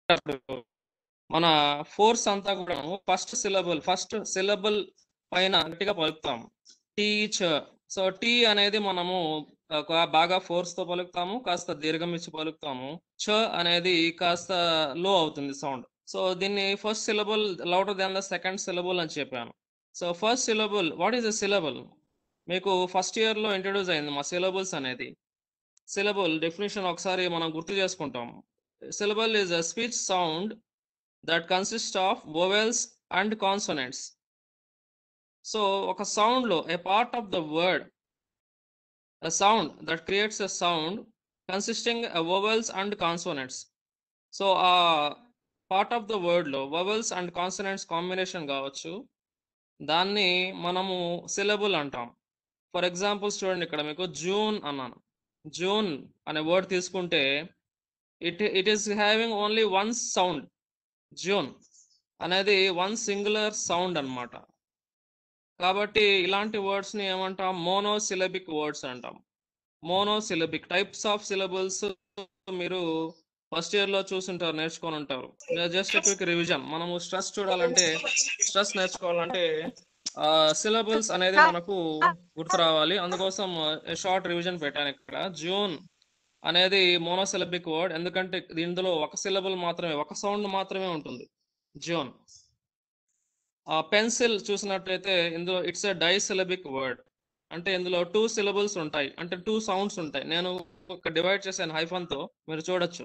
మన ఫోర్స్ అంతా కూడా ఫస్ట్ సిలబుల్ ఫస్ట్ సిలబుల్ పైన గట్టిగా పలుకుతాం టీచర్ సో టీ అనేది మనము ఒక బాగా ఫోర్స్ తో పలుకుతాము కాస్త దీర్ఘం ఇచ్చి పలుకుతాము చ అనేది కాస్త లో అవుతుంది సౌండ్ సో దీన్ని first syllable louder than the second syllable అని చెప్పాను so first syllable what is the syllable మీకు ఫస్ట్ ఇయర్ లో ఇంట్రడ్యూస్ అయింది మా సిలబుల్స్ అనేది సిలబుల్ డెఫినేషన్ ఒకసారి మనం గుర్తు చేసుకుంటాం syllable is a speech sound that consist of vowels and consonants so ఒక సౌండ్ లో a part of the word a sound that creates a sound consisting of vowels and consonants so ఆ part of the word లో vowels and consonants combination కావచ్చు దాన్ని మనము syllable అంటాం for examples చూడండి ఇక్కడ మీకు జూన్ అన్నాను జూన్ అనే వర్డ్ తీసుకుంటే it it is having only one sound June అనేది వన్ సింగులర్ సౌండ్ అన్నమాట కాబట్టి ఇలాంటి వర్డ్స్ ని ఏమంటాం మోనోసిలబిక్ వర్డ్స్ అంటాం మోనోసిలబిక్ టైప్స్ ఆఫ్ సిలబుల్స్ మీరు ఫస్ట్ ఇయర్ లో చూసుంటారు నేర్చుకొని ఉంటారు జస్ట్ క్విక్ రివిజన్ మనము స్ట్రెస్ చూడాలంటే స్ట్రెస్ నేర్చుకోవాలంటే సిలబుల్స్ అనేది మనకు గుర్తు రావాలి అందుకోసం షార్ట్ రివిజన్ పెట్టాను ఇక్కడ జూన్ అనేది మోనోసిలబిక్ వర్డ్ ఎందుకంటే ఇందులో ఒక సిలబుల్ మాత్రమే ఒక సౌండ్ మాత్రమే ఉంటుంది జూన్ పెన్సిల్ చూసినట్లయితే ఇందులో ఇట్స్ ఎ డైసిలబిక్ వర్డ్ అంటే ఇందులో టూ సిలబుల్స్ ఉంటాయి అంటే టూ సౌండ్స్ ఉంటాయి నేను ఒక డివైడ్ చేశాను హైఫన్ తో మీరు చూడొచ్చు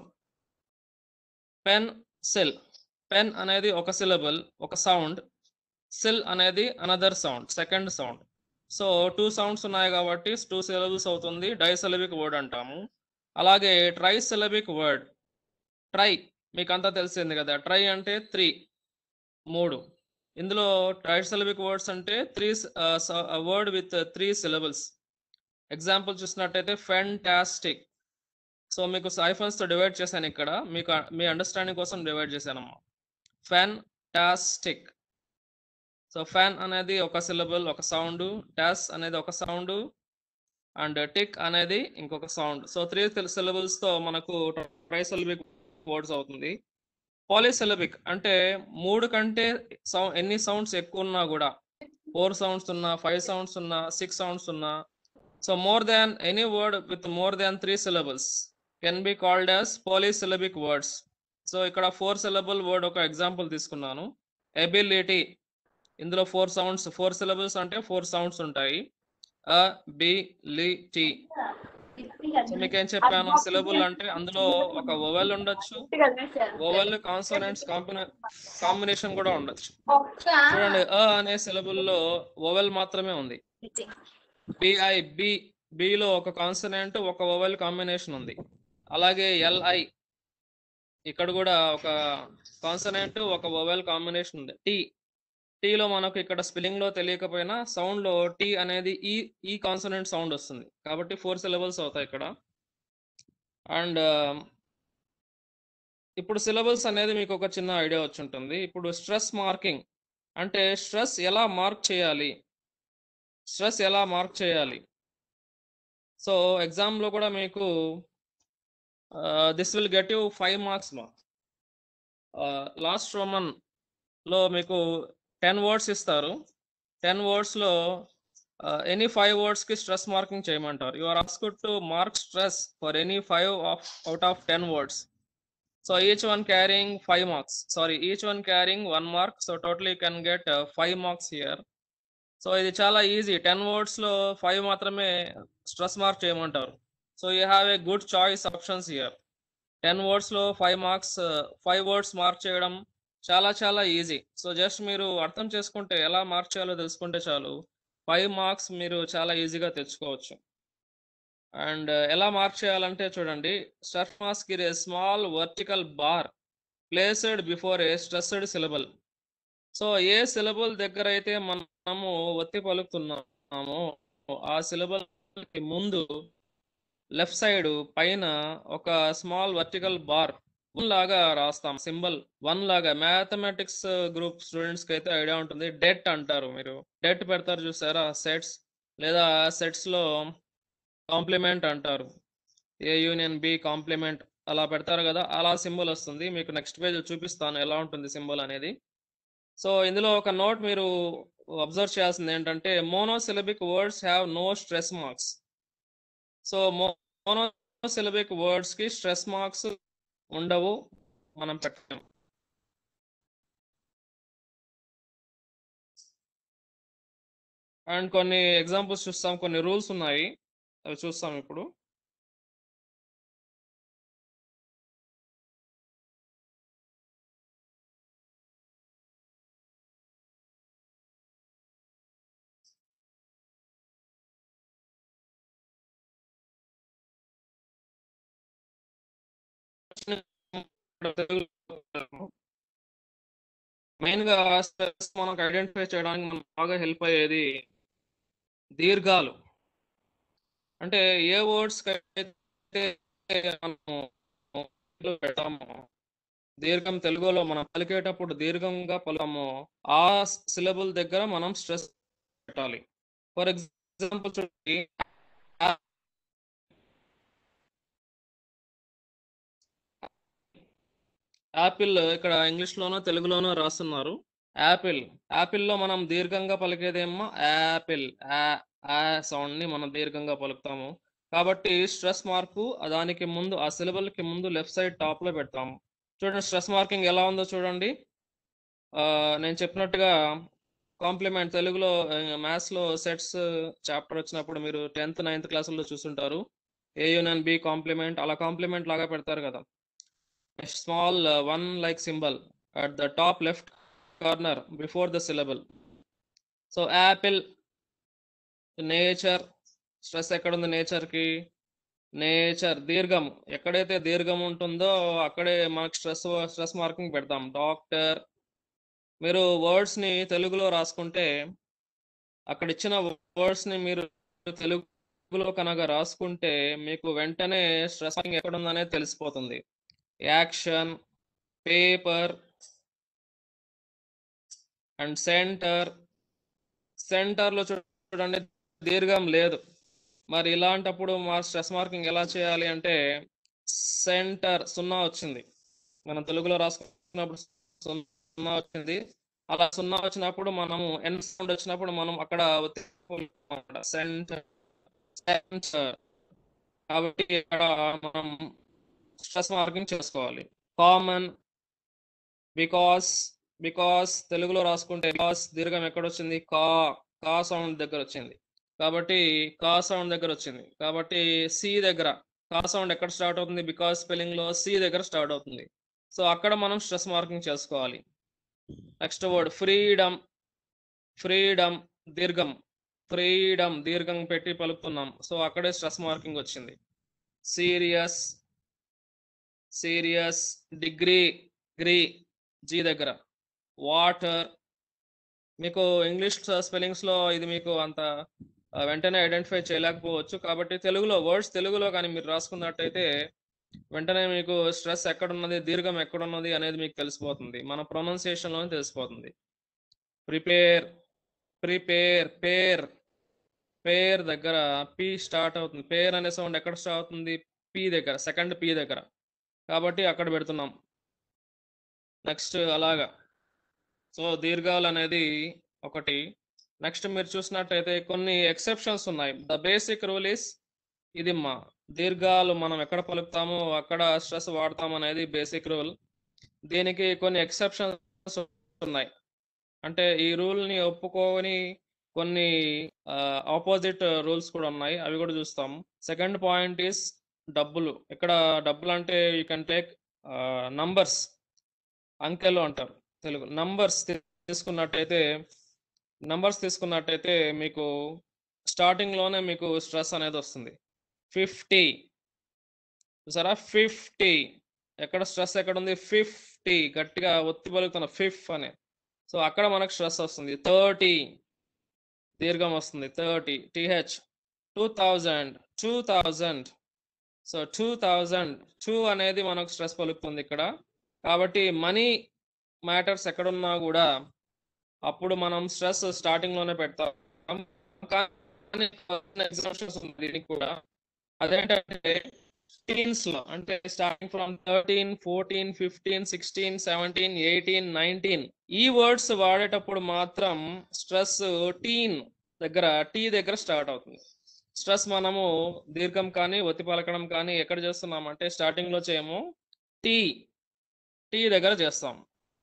పెన్ సెల్ పెన్ అనేది ఒక సిలబుల్ ఒక సౌండ్ సెల్ అనేది another sound second sound so two sounds ఉన్నాయి కాబట్టి టూ సిలబుల్స్ అవుతుంది డైసిలబిక్ వర్డ్ అంటాము అలాగే ట్రై సిలబిక్ వర్డ్ ట్రై మీకు అంతా తెలిసింది కదా ట్రై అంటే త్రీ మూడు ఇందులో ట్రైసిలబిక్ వర్డ్స్ అంటే three word with three syllables example చూసినట్టయితే ఫెంటాస్టిక్ సో మీకు సైఫన్స్ తో డివైడ్ చేశాను ఇక్కడ మీకు మీ అండర్స్టాండింగ్ కోసం డివైడ్ చేశానమ్మా ఫెంటాస్టిక్ సో ఫ్యాన్ అనేది ఒక సిలబుల్ ఒక సౌండ్ టాస్ అనేది ఒక సౌండ్ అండ్ టిక్ అనేది ఇంకొక సౌండ్ సో త్రీ సిలబుల్స్ తో మనకు ట్రైసిలబిక్ వర్డ్స్ అవుతుంది పాలిసిలబిక్ అంటే మూడు కంటే సౌ ఎన్ని సౌండ్స్ ఎక్కువ ఉన్నా కూడా ఫోర్ సౌండ్స్ ఉన్నా ఫైవ్ సౌండ్స్ ఉన్నా సిక్స్ సౌండ్స్ ఉన్నా so more than any word with more than three syllables can be called as polysyllabic words so ఇక్కడ ఫోర్ సిలబుల్ వర్డ్ ఒక ఎగ్జాంపుల్ తీసుకున్నాను ఎబిలిటీ ఇందులో ఫోర్ సౌండ్స్ ఫోర్ సిలబుల్స్ అంటే four sounds ఉంటాయి a bi li ty so మీకు ఏం చెప్పాను syllable అంటే అందులో ఒక ఓవెల్ ఉండొచ్చు ఓవెల్ కాన్సోనెంట్స్ కాంబినేషన్ కూడా ఉండొచ్చు చూడండి అ అనే సిలబుల్ లో ఓవెల్ మాత్రమే ఉంది బిఐ బి బిలో ఒక కాన్సనెంట్ ఒక ఓవెల్ కాంబినేషన్ ఉంది అలాగే ఎల్ఐ ఇక్కడ కూడా ఒక కాన్సనెంట్ ఒక ఓవెల్ కాంబినేషన్ ఉంది టి టీలో మనకు ఇక్కడ స్పెల్లింగ్ లో తెలియకపోయినా సౌండ్ లో టీ అనేది ఈ ఈ కాన్సనెంట్ సౌండ్ వస్తుంది కాబట్టి ఫోర్ సిలబుల్స్ అవుతాయి ఇక్కడ అండ్ ఇప్పుడు సిలబుల్స్ అనేది మీకు ఒక చిన్న ఐడియా వచ్చి ఉంటుంది ఇప్పుడు స్ట్రెస్ మార్కింగ్ అంటే స్ట్రెస్ ఎలా మార్క్ చేయాలి స్ట్రెస్ ఎలా మార్క్ చేయాలి సో ఎగ్జామ్లో కూడా మీకు this will get you five marks మా లాస్ట్ రోమన్ లో మీకు టెన్ వర్డ్స్ ఇస్తారు టెన్ వర్డ్స్లో ఎనీ ఫైవ్ వర్డ్స్కి స్ట్రెస్ మార్కింగ్ చేయమంటారు you are asked to mark stress for any five of out of ten words so each one carrying five marks sorry each one carrying one mark so total you can get five marks here so ఇది చాలా easy ten వర్డ్స్లో five మాత్రమే stress mark చేయమంటారు so you have a good choice options here ten వర్డ్స్లో five marks five words mark చేయడం చాలా చాలా easy so just మీరు అర్థం చేసుకుంటే ఎలా మార్క్ చేయాలో తెలుసుకుంటే చాలు ఫైవ్ మార్క్స్ మీరు చాలా ఈజీగా తెచ్చుకోవచ్చు అండ్ ఎలా మార్క్ చేయాలంటే చూడండి stress mark is a small vertical bar placed before a stressed syllable so a syllable దగ్గర అయితే మనము ఒత్తి పలుకుతున్నామో ఆ సిలబుల్ కి ముందు లెఫ్ట్ సైడ్ పైన ఒక స్మాల్ వర్టికల్ బార్ వన్ లాగా రాస్తాం సింబల్ వన్ లాగా మ్యాథమెటిక్స్ గ్రూప్ స్టూడెంట్స్ కి అయితే ఐడియా ఉంటుంది డెట్ అంటారు మీరు డెట్ పెడతారు చూసారా సెట్స్ లేదా సెట్స్ లో కాంప్లిమెంట్ అంటారు ఏ యూనియన్ బి కాంప్లిమెంట్ అలా పెడతారు కదా అలా సింబల్ వస్తుంది మీకు నెక్స్ట్ పేజ్ చూపిస్తాను ఎలా ఉంటుంది సింబల్ అనేది సో ఇందులో ఒక నోట్ మీరు అబ్జర్వ్ చేయాల్సింది ఏంటంటే monosyllabic words have no stress marks so monosyllabic words కి స్ట్రెస్ మార్క్స్ ఉండవు మనం పెట్టాం అండ్ కొన్ని ఎగ్జాంపుల్స్ చూస్తాం కొన్ని రూల్స్ ఉన్నాయి అవి చూస్తాం ఇప్పుడు మెయిన్ గా స్ట్రెస్ మనకు ఐడెంటిఫై చేయడానికి మనకు బాగా హెల్ప్ అయ్యేది దీర్ఘాలు అంటే ఏ వర్డ్స్ అయితే మనము పెడతామో దీర్ఘం తెలుగులో మనం పలికేటప్పుడు దీర్ఘంగా పలుకామో ఆ సిలబుల్ దగ్గర మనం స్ట్రెస్ పెట్టాలి ఫర్ ఎగ్జాంపుల్ చూడండి యాపిల్ ఇక్కడ ఇంగ్లీష్ లోనో తెలుగులోనో రాస్తున్నారు యాపిల్ యాపిల్లో మనం దీర్ఘంగా పలికేదేమో యాపిల్ ఆ సౌండ్ ని మనం దీర్ఘంగా పలుకుతాము కాబట్టి స్ట్రెస్ మార్కు దానికి ముందు ఆ సిలబల్ కి ముందు లెఫ్ట్ సైడ్ టాప్ లో పెడతాము చూడండి స్ట్రెస్ మార్కింగ్ ఎలా ఉందో చూడండి ఆ, నేను చెప్పినట్టుగా కాంప్లిమెంట్ తెలుగులో మ్యాథ్స్ లో సెట్స్ చాప్టర్ వచ్చినప్పుడు మీరు టెన్త్ నైన్త్ క్లాసుల్లో చూసుంటారు ఏ యూనియన్ బి కాంప్లిమెంట్ అలా కాంప్లిమెంట్ లాగా పెడతారు కదా small one like symbol at the top left corner before the syllable so apple nature stress ఎక్కడుంది నేచర్ కి నేచర్ దీర్ఘం ఎక్కడైతే దీర్ఘం ఉంటుందో అక్కడే మనకు స్ట్రెస్ స్ట్రెస్ మార్కింగ్ పెడతాం డాక్టర్ మీరు వర్డ్స్ ని తెలుగులో రాసుకుంటే అక్కడ ఇచ్చిన వర్డ్స్ ని మీరు తెలుగులో కనుక రాసుకుంటే మీకు వెంటనే స్ట్రెస్ మార్కింగ్ ఎక్కడ ఉందనేది తెలిసిపోతుంది action paper and centre centre లో చూడండి దీర్ఘం లేదు మరి ఇలాంటప్పుడు మా స్ట్రెస్ మార్కింగ్ ఎలా చేయాలి అంటే సెంటర్ సున్నా వచ్చింది మనం తెలుగులో రాసుకున్నప్పుడు సున్నా వచ్చింది అలా సున్నా వచ్చినప్పుడు మనము ఎన్ సౌండ్ వచ్చినప్పుడు మనం అక్కడ సెంటర్ సెంటర్ కాబట్టి ఇక్కడ మనం స్ట్రెస్ మార్కింగ్ చేసుకోవాలి కామన్ బికాస్ బికాస్ తెలుగులో రాసుకుంటే బికాస్ దీర్ఘం ఎక్కడ వచ్చింది కా కా సౌండ్ దగ్గర వచ్చింది కాబట్టి కా సౌండ్ దగ్గర వచ్చింది కాబట్టి సి దగ్గర కా సౌండ్ ఎక్కడ స్టార్ట్ అవుతుంది బికాస్ స్పెల్లింగ్ లో సి దగ్గర స్టార్ట్ అవుతుంది సో అక్కడ మనం స్ట్రెస్ మార్కింగ్ చేసుకోవాలి నెక్స్ట్ వర్డ్ ఫ్రీడమ్ ఫ్రీడమ్ దీర్ఘం ఫ్రీడమ్ దీర్ఘం పెట్టి పలుకుతున్నాం సో అక్కడే స్ట్రెస్ మార్కింగ్ వచ్చింది సీరియస్ సీరియస్ డిగ్రీ గ్రీ జీ దగ్గర వాటర్ మీకు ఇంగ్లీష్ స్పెల్లింగ్స్ లో ఇది మీకు అంత ఆ, వెంటనే ఐడెంటిఫై చేయలేకపోవచ్చు కాబట్టి తెలుగులో వర్డ్స్ తెలుగులో కానీ మీరు రాసుకున్నట్టయితే వెంటనే మీకు స్ట్రెస్ ఎక్కడున్నది దీర్ఘం ఎక్కడున్నది అనేది మీకు తెలిసిపోతుంది మన ప్రొనౌన్సియేషన్ లోనే తెలిసిపోతుంది ప్రిపేర్ ప్రిపేర్ పేర్ పేర్ దగ్గర పి స్టార్ట్ అవుతుంది పేర్ అనే సౌండ్ ఎక్కడ స్టార్ట్ అవుతుంది పి దగ్గర సెకండ్ పి దగ్గర కాబట్టి అక్కడ పెడుతున్నాం నెక్స్ట్ అలాగా సో దీర్ఘాలు అనేది ఒకటి నెక్స్ట్ మీరు చూసినట్టయితే కొన్ని ఎక్సెప్షన్స్ ఉన్నాయి ద బేసిక్ రూల్ ఇస్ ఇది మా దీర్ఘాలు మనం ఎక్కడ పలుకుతామో అక్కడ స్ట్రెస్ వాడతాం అనేది బేసిక్ రూల్ దీనికి కొన్ని ఎక్సెప్షన్స్ ఉన్నాయి అంటే ఈ రూల్ ని ఒప్పుకోని కొన్ని ఆపోజిట్ రూల్స్ కూడా ఉన్నాయి అవి కూడా చూస్తాం సెకండ్ పాయింట్ ఈస్ డబ్బులు ఇక్కడ డబ్బులు అంటే యూ కెన్ టేక్ నంబర్స్ అంకెలు అంటారు తెలుగు నంబర్స్ తీసుకున్నట్టయితే నంబర్స్ తీసుకున్నట్టయితే మీకు స్టార్టింగ్ లోనే మీకు స్ట్రెస్ అనేది వస్తుంది ఫిఫ్టీ చూసారా ఫిఫ్టీ ఎక్కడ స్ట్రెస్ ఎక్కడ ఉంది ఫిఫ్టీ గట్టిగా ఒత్తి పలుకుతున్న ఫిఫ్ అనే సో అక్కడ మనకు స్ట్రెస్ వస్తుంది థర్టీ దీర్ఘం వస్తుంది thirty TH two thousand two thousand so two thousand two అనేది మనకు స్ట్రెస్ పలుకుతుంది ఇక్కడ కాబట్టి మనీ మ్యాటర్స్ ఎక్కడున్నా కూడా అప్పుడు మనం స్ట్రెస్ స్టార్టింగ్ లోనే పెడతాం కానీ ఎగ్జామ్షన్స్ ఉంది దీనికి కూడా అదేంటంటే టీన్స్ లో అంటే starting from thirteen fourteen fifteen sixteen seventeen eighteen nineteen ఈ వర్డ్స్ వాడేటప్పుడు మాత్రం స్ట్రెస్ టీన్ దగ్గర టీ దగ్గర స్టార్ట్ అవుతుంది స్ట్రెస్ మనము దీర్ఘం కానీ ఒత్తి పలకడం కానీ ఎక్కడ చేస్తున్నాం అంటే స్టార్టింగ్ లో చేయము టీ టీ దగ్గర చేస్తాం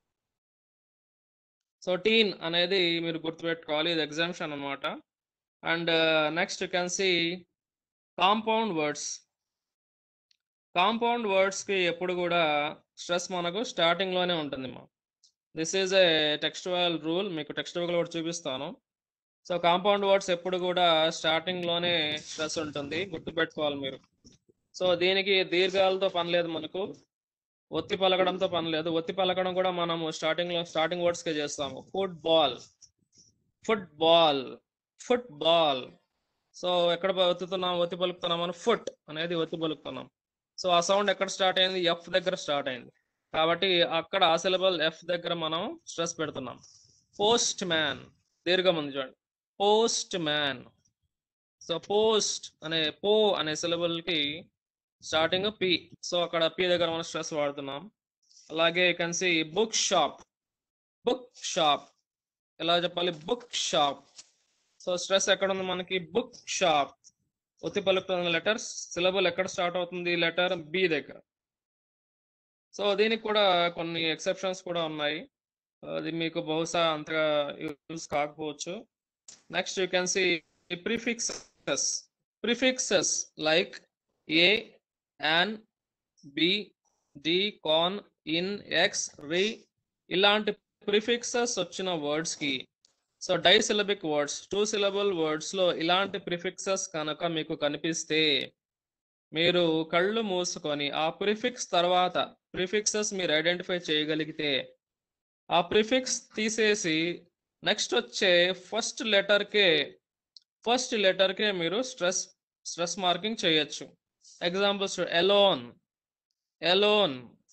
సో టీన్ అనేది మీరు గుర్తుపెట్టుకోవాలి ఇది ఎగ్జామ్షన్ అనమాట and next you can see compound words compound words కి ఎప్పుడు కూడా స్ట్రెస్ మనకు స్టార్టింగ్ లోనే ఉంటుంది మా this is a textual rule మీకు టెక్స్ట్ బుక్ కూడా చూపిస్తాను సో కాంపౌండ్ వర్డ్స్ ఎప్పుడు కూడా స్టార్టింగ్ లోనే స్ట్రెస్ ఉంటుంది గుర్తుపెట్టుకోవాలి మీరు సో దీనికి దీర్ఘాలతో పని లేదు మనకు ఒత్తి పలకడంతో పని లేదు ఒత్తి పలకడం కూడా మనము స్టార్టింగ్ లో స్టార్టింగ్ వర్డ్స్ కే చేస్తాము ఫుట్బాల్ ఫుట్బాల్ ఫుట్బాల్ సో ఎక్కడ ఒత్తుతున్నాం ఒత్తి పలుకుతున్నాం అని ఫుట్ అనేది ఒత్తి పలుకుతున్నాం సో ఆ సౌండ్ ఎక్కడ స్టార్ట్ అయింది ఎఫ్ దగ్గర స్టార్ట్ అయింది కాబట్టి అక్కడ ఆ సిలబల్ ఎఫ్ దగ్గర మనం స్ట్రెస్ పెడుతున్నాం పోస్ట్ మ్యాన్ దీర్ఘం ఉంది చూడండి పోస్ట్ మ్యాన్ సో పోస్ట్ అనే పో అనే సిలబల్ కి స్టార్టింగ్ పి సో అక్కడ పి దగ్గర మనం స్ట్రెస్ వాడుతున్నాం అలాగే can see book shop book shop ఎలా చెప్పాలి బుక్ షాప్ సో స్ట్రెస్ ఎక్కడ ఉంది మనకి బుక్ షాప్ ఒత్తి పలుకుతున్న లెటర్స్ సిలబుల్ ఎక్కడ స్టార్ట్ అవుతుంది లెటర్ బి దగ్గర సో దీనికి కూడా కొన్ని ఎక్సెప్షన్స్ కూడా ఉన్నాయి అది మీకు బహుశా అంతగా యూజ్ కాకపోవచ్చు next you can see prefixes prefixes like a an be de con in ex re ఇలాంటి ప్రిఫిక్సెస్ వచ్చిన వర్డ్స్ కి so disyllabic words two syllable words లో ఇలాంటి ప్రిఫిక్సెస్ కనుక మీకు కనిపిస్తే మీరు కళ్ళు మూసుకొని ఆ ప్రిఫిక్స్ తర్వాత ప్రిఫిక్సెస్ మీరు ఐడెంటిఫై చేయగలిగితే ఆ ప్రిఫిక్స్ తీసేసి నెక్స్ట్ వచ్చే ఫస్ట్ లెటర్కే ఫస్ట్ లెటర్కే మీరు స్ట్రెస్ స్ట్రెస్ మార్కింగ్ చేయొచ్చు examples alone alone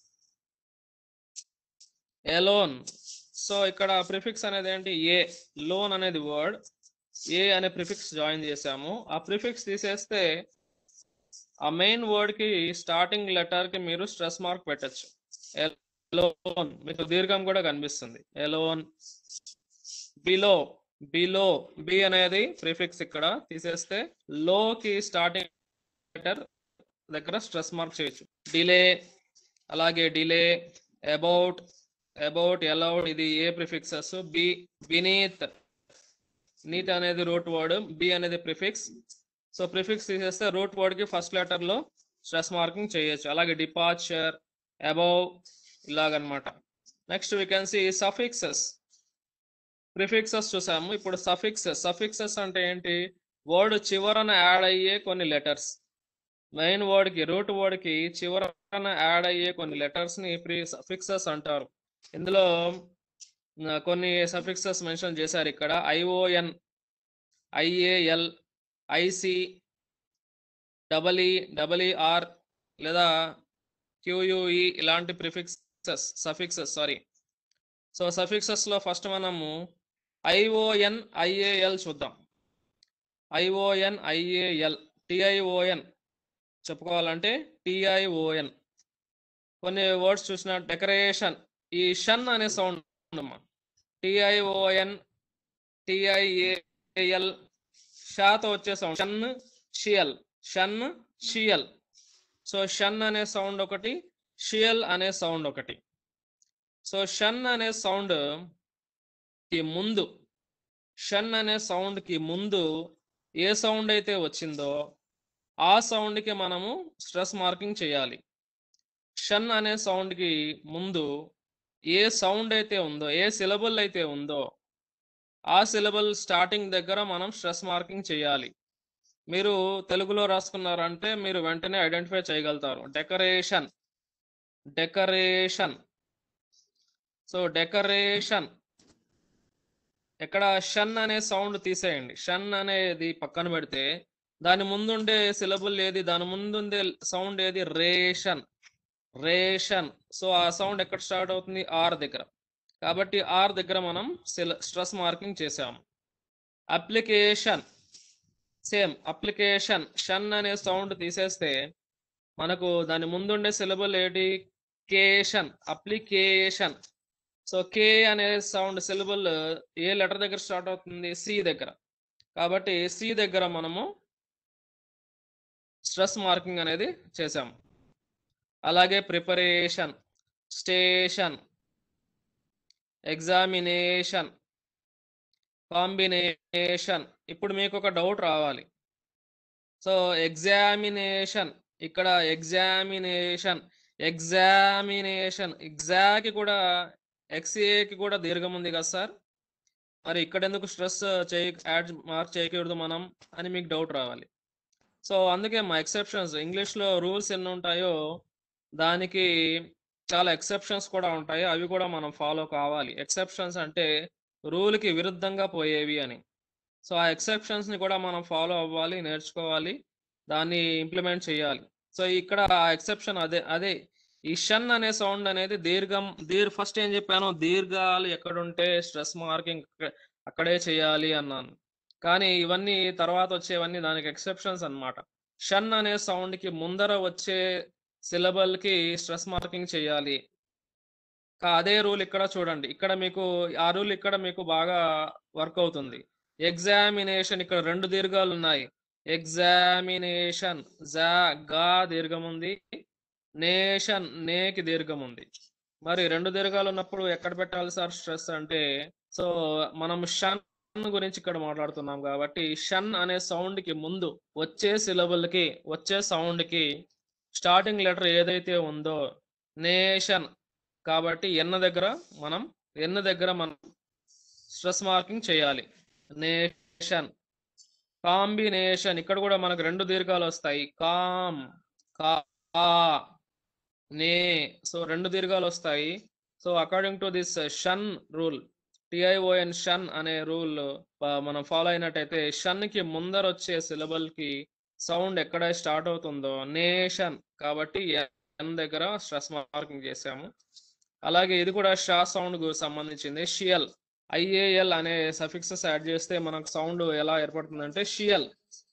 alone so ఇక్కడ ప్రిఫిక్స్ అనేది ఏంటి ఏ లోన్ అనేది వర్డ్ ఏ అనే ప్రిఫిక్స్ జాయిన్ చేసాము ఆ ప్రిఫిక్స్ తీసేస్తే ఆ మెయిన్ వర్డ్ కి స్టార్టింగ్ లెటర్ కి మీరు స్ట్రెస్ మార్క్ పెట్టచ్చు ఎలోన్ మీకు దీర్ఘం కూడా కనిపిస్తుంది ఎలోన్ బిలో బిలో బి అనేది ప్రిఫిక్స్ ఇక్కడ తీసేస్తే లో కి స్టార్టింగ్ లెటర్ దగ్గర స్ట్రెస్ మార్క్ చేయొచ్చు డిలే అలాగే డిలే అబౌట్ అబౌట్ అలౌడ్ ఇది a prefixes be beneath neath అనేది రూట్ వర్డ్ బి అనేది ప్రిఫిక్స్ సో ప్రిఫిక్స్ తీసేస్తే రూట్ వర్డ్ కి ఫస్ట్ లెటర్ లో స్ట్రెస్ మార్కింగ్ చేయొచ్చు అలాగే డిపార్చర్ అబౌవ్ ఇలాగనమాట next we can see suffixes prefixes చూసాము ఇప్పుడు సఫిక్సెస్ సఫిక్సెస్ అంటే ఏంటి వర్డ్ చివరన యాడ్ అయ్యే కొన్ని లెటర్స్ మెయిన్ వర్డ్ కి రూట్ వర్డ్ కి చివరన యాడ్ అయ్యే కొన్ని లెటర్స్ ని ప్రీ సఫిక్సెస్ అంటారు ఇందులో ఆ, కొన్ని సఫిక్సెస్ మెన్షన్ చేశారు ఇక్కడ ION IAL IC double E double E R లేదా క్యూయుఈ ఇలాంటి prefixes suffixes sorry so suffixes లో ఫస్ట్ మనము ఐఓఎన్ ఐఏఎల్ చూద్దాం ఐఓఎన్ ఐఏఎల్ టిఐఓఎన్ చెప్పుకోవాలంటే టిఐఓఎన్ కొన్ని వర్డ్స్ చూసిన డెకరేషన్ ఈ షన్ అనే సౌండ్ అమ్మా టిఐఓఎన్ టిఐఏఎల్ షాతో వచ్చే సౌండ్ షన్ షియల్ షన్ షియల్ సో షన్ అనే సౌండ్ ఒకటి షియల్ అనే సౌండ్ ఒకటి సో షన్ అనే సౌండ్ కి ముందు షన్ అనే సౌండ్ కి ముందు ఏ సౌండ్ అయితే వచ్చిందో ఆ సౌండ్ కి మనము స్ట్రెస్ మార్కింగ్ చేయాలి షన్ అనే సౌండ్ కి ముందు ఏ సౌండ్ అయితే ఉందో ఏ సిలబుల్ అయితే ఉందో ఆ సిలబుల్ స్టార్టింగ్ దగ్గర మనం స్ట్రెస్ మార్కింగ్ చేయాలి మీరు తెలుగులో రాసుకున్నారంటే మీరు వెంటనే ఐడెంటిఫై చేయగలుగుతారు డెకరేషన్ డెకరేషన్ సో డెకరేషన్ ఇక్కడ షన్ అనే సౌండ్ తీసేయండి షన్ అనేది పక్కన పెడితే దాని ముందుండే సిలబుల్ ఏది దాని ముందుండే సౌండ్ ఏది రేషన్ రేషన్ సో ఆ సౌండ్ ఎక్కడ స్టార్ట్ అవుతుంది ఆర్ దగ్గర కాబట్టి ఆర్ దగ్గర మనం స్ట్రెస్ మార్కింగ్ చేసాము అప్లికేషన్ సేమ్ అప్లికేషన్ షన్ అనే సౌండ్ తీసేస్తే మనకు దాని ముందుండే సిలబుల్ ఏంటి కేషన్ అప్లికేషన్ సో కే అనే సౌండ్ సిలబుల్ ఏ లెటర్ దగ్గర స్టార్ట్ అవుతుంది సి దగ్గర కాబట్టి సి దగ్గర మనము స్ట్రెస్ మార్కింగ్ అనేది చేసాం అలాగే ప్రిపరేషన్ స్టేషన్ ఎగ్జామినేషన్ కాంబినేషన్ ఇప్పుడు మీకు ఒక డౌట్ రావాలి సో ఎగ్జామినేషన్ ఇక్కడ ఎగ్జామినేషన్ ఎగ్జామినేషన్ ఎగ్జాకి కూడా ఎక్స్ఏకి కూడా దీర్ఘం ఉంది కదా సార్ మరి ఇక్కడ ఎందుకు స్ట్రెస్ చేయ యాడ్ మార్క్ చేయకూడదు మనం అని మీకు డౌట్ రావాలి సో అందుకే మా ఎక్సెప్షన్స్ ఇంగ్లీష్లో రూల్స్ ఎన్ని ఉంటాయో దానికి చాలా ఎక్సెప్షన్స్ కూడా ఉంటాయి అవి కూడా మనం ఫాలో కావాలి ఎక్సెప్షన్స్ అంటే రూల్కి విరుద్ధంగా పోయేవి అని సో ఆ ఎక్సెప్షన్స్ ని కూడా మనం ఫాలో అవ్వాలి నేర్చుకోవాలి దాన్ని ఇంప్లిమెంట్ చేయాలి సో ఇక్కడ ఆ ఎక్సెప్షన్ అదే అదే ఈ షన్ అనే సౌండ్ అనేది దీర్ఘం దీర్ ఫస్ట్ ఏం చెప్పాను దీర్ఘాలు ఎక్కడుంటే స్ట్రెస్ మార్కింగ్ అక్కడే చేయాలి అన్నాను కానీ ఇవన్నీ తర్వాత వచ్చేవన్నీ దానికి ఎక్సెప్షన్స్ అన్నమాట షన్ అనే సౌండ్ కి ముందర వచ్చే సిలబల్ కి స్ట్రెస్ మార్కింగ్ చేయాలి కా- అదే రూల్ ఇక్కడ చూడండి ఇక్కడ మీకు ఆ రూల్ ఇక్కడ మీకు బాగా వర్క్ అవుతుంది ఎగ్జామినేషన్ ఇక్కడ రెండు దీర్ఘాలు ఉన్నాయి ఎగ్జామినేషన్ జా గా దీర్ఘం ఉంది నేషన్ నేకి దీర్ఘం ఉంది మరి రెండు దీర్ఘాలు ఉన్నప్పుడు ఎక్కడ పెట్టాలి సార్ స్ట్రెస్ అంటే సో మనం షన్ గురించి ఇక్కడ మాట్లాడుతున్నాం కాబట్టి షన్ అనే సౌండ్ కి ముందు వచ్చే సిలబుల్ కి వచ్చే సౌండ్ కి స్టార్టింగ్ లెటర్ ఏదైతే ఉందో నేషన్ కాబట్టి ఎన్న దగ్గర మనం ఎన్న దగ్గర మనం స్ట్రెస్ మార్కింగ్ చేయాలి నేషన్ కాంబినేషన్ ఇక్కడ కూడా మనకు రెండు దీర్ఘాలు వస్తాయి కామ్ కా నే సో రెండు దీర్ఘాలు వస్తాయి so according to this shun rule TION shun అనే రూల్ మనం ఫాలో అయినట్టయితే షన్ కి ముందర వచ్చే సిలబల్ కి సౌండ్ ఎక్కడ స్టార్ట్ అవుతుందో నేషన్ కాబట్టి ఎన్ దగ్గర స్ట్రెస్ మార్కింగ్ చేసాము అలాగే ఇది కూడా షా సౌండ్ కు సంబంధించింది షియల్ ఐఏఎల్ అనే సఫిక్సెస్ యాడ్ చేస్తే మనకు సౌండ్ ఎలా ఏర్పడుతుందంటే షియల్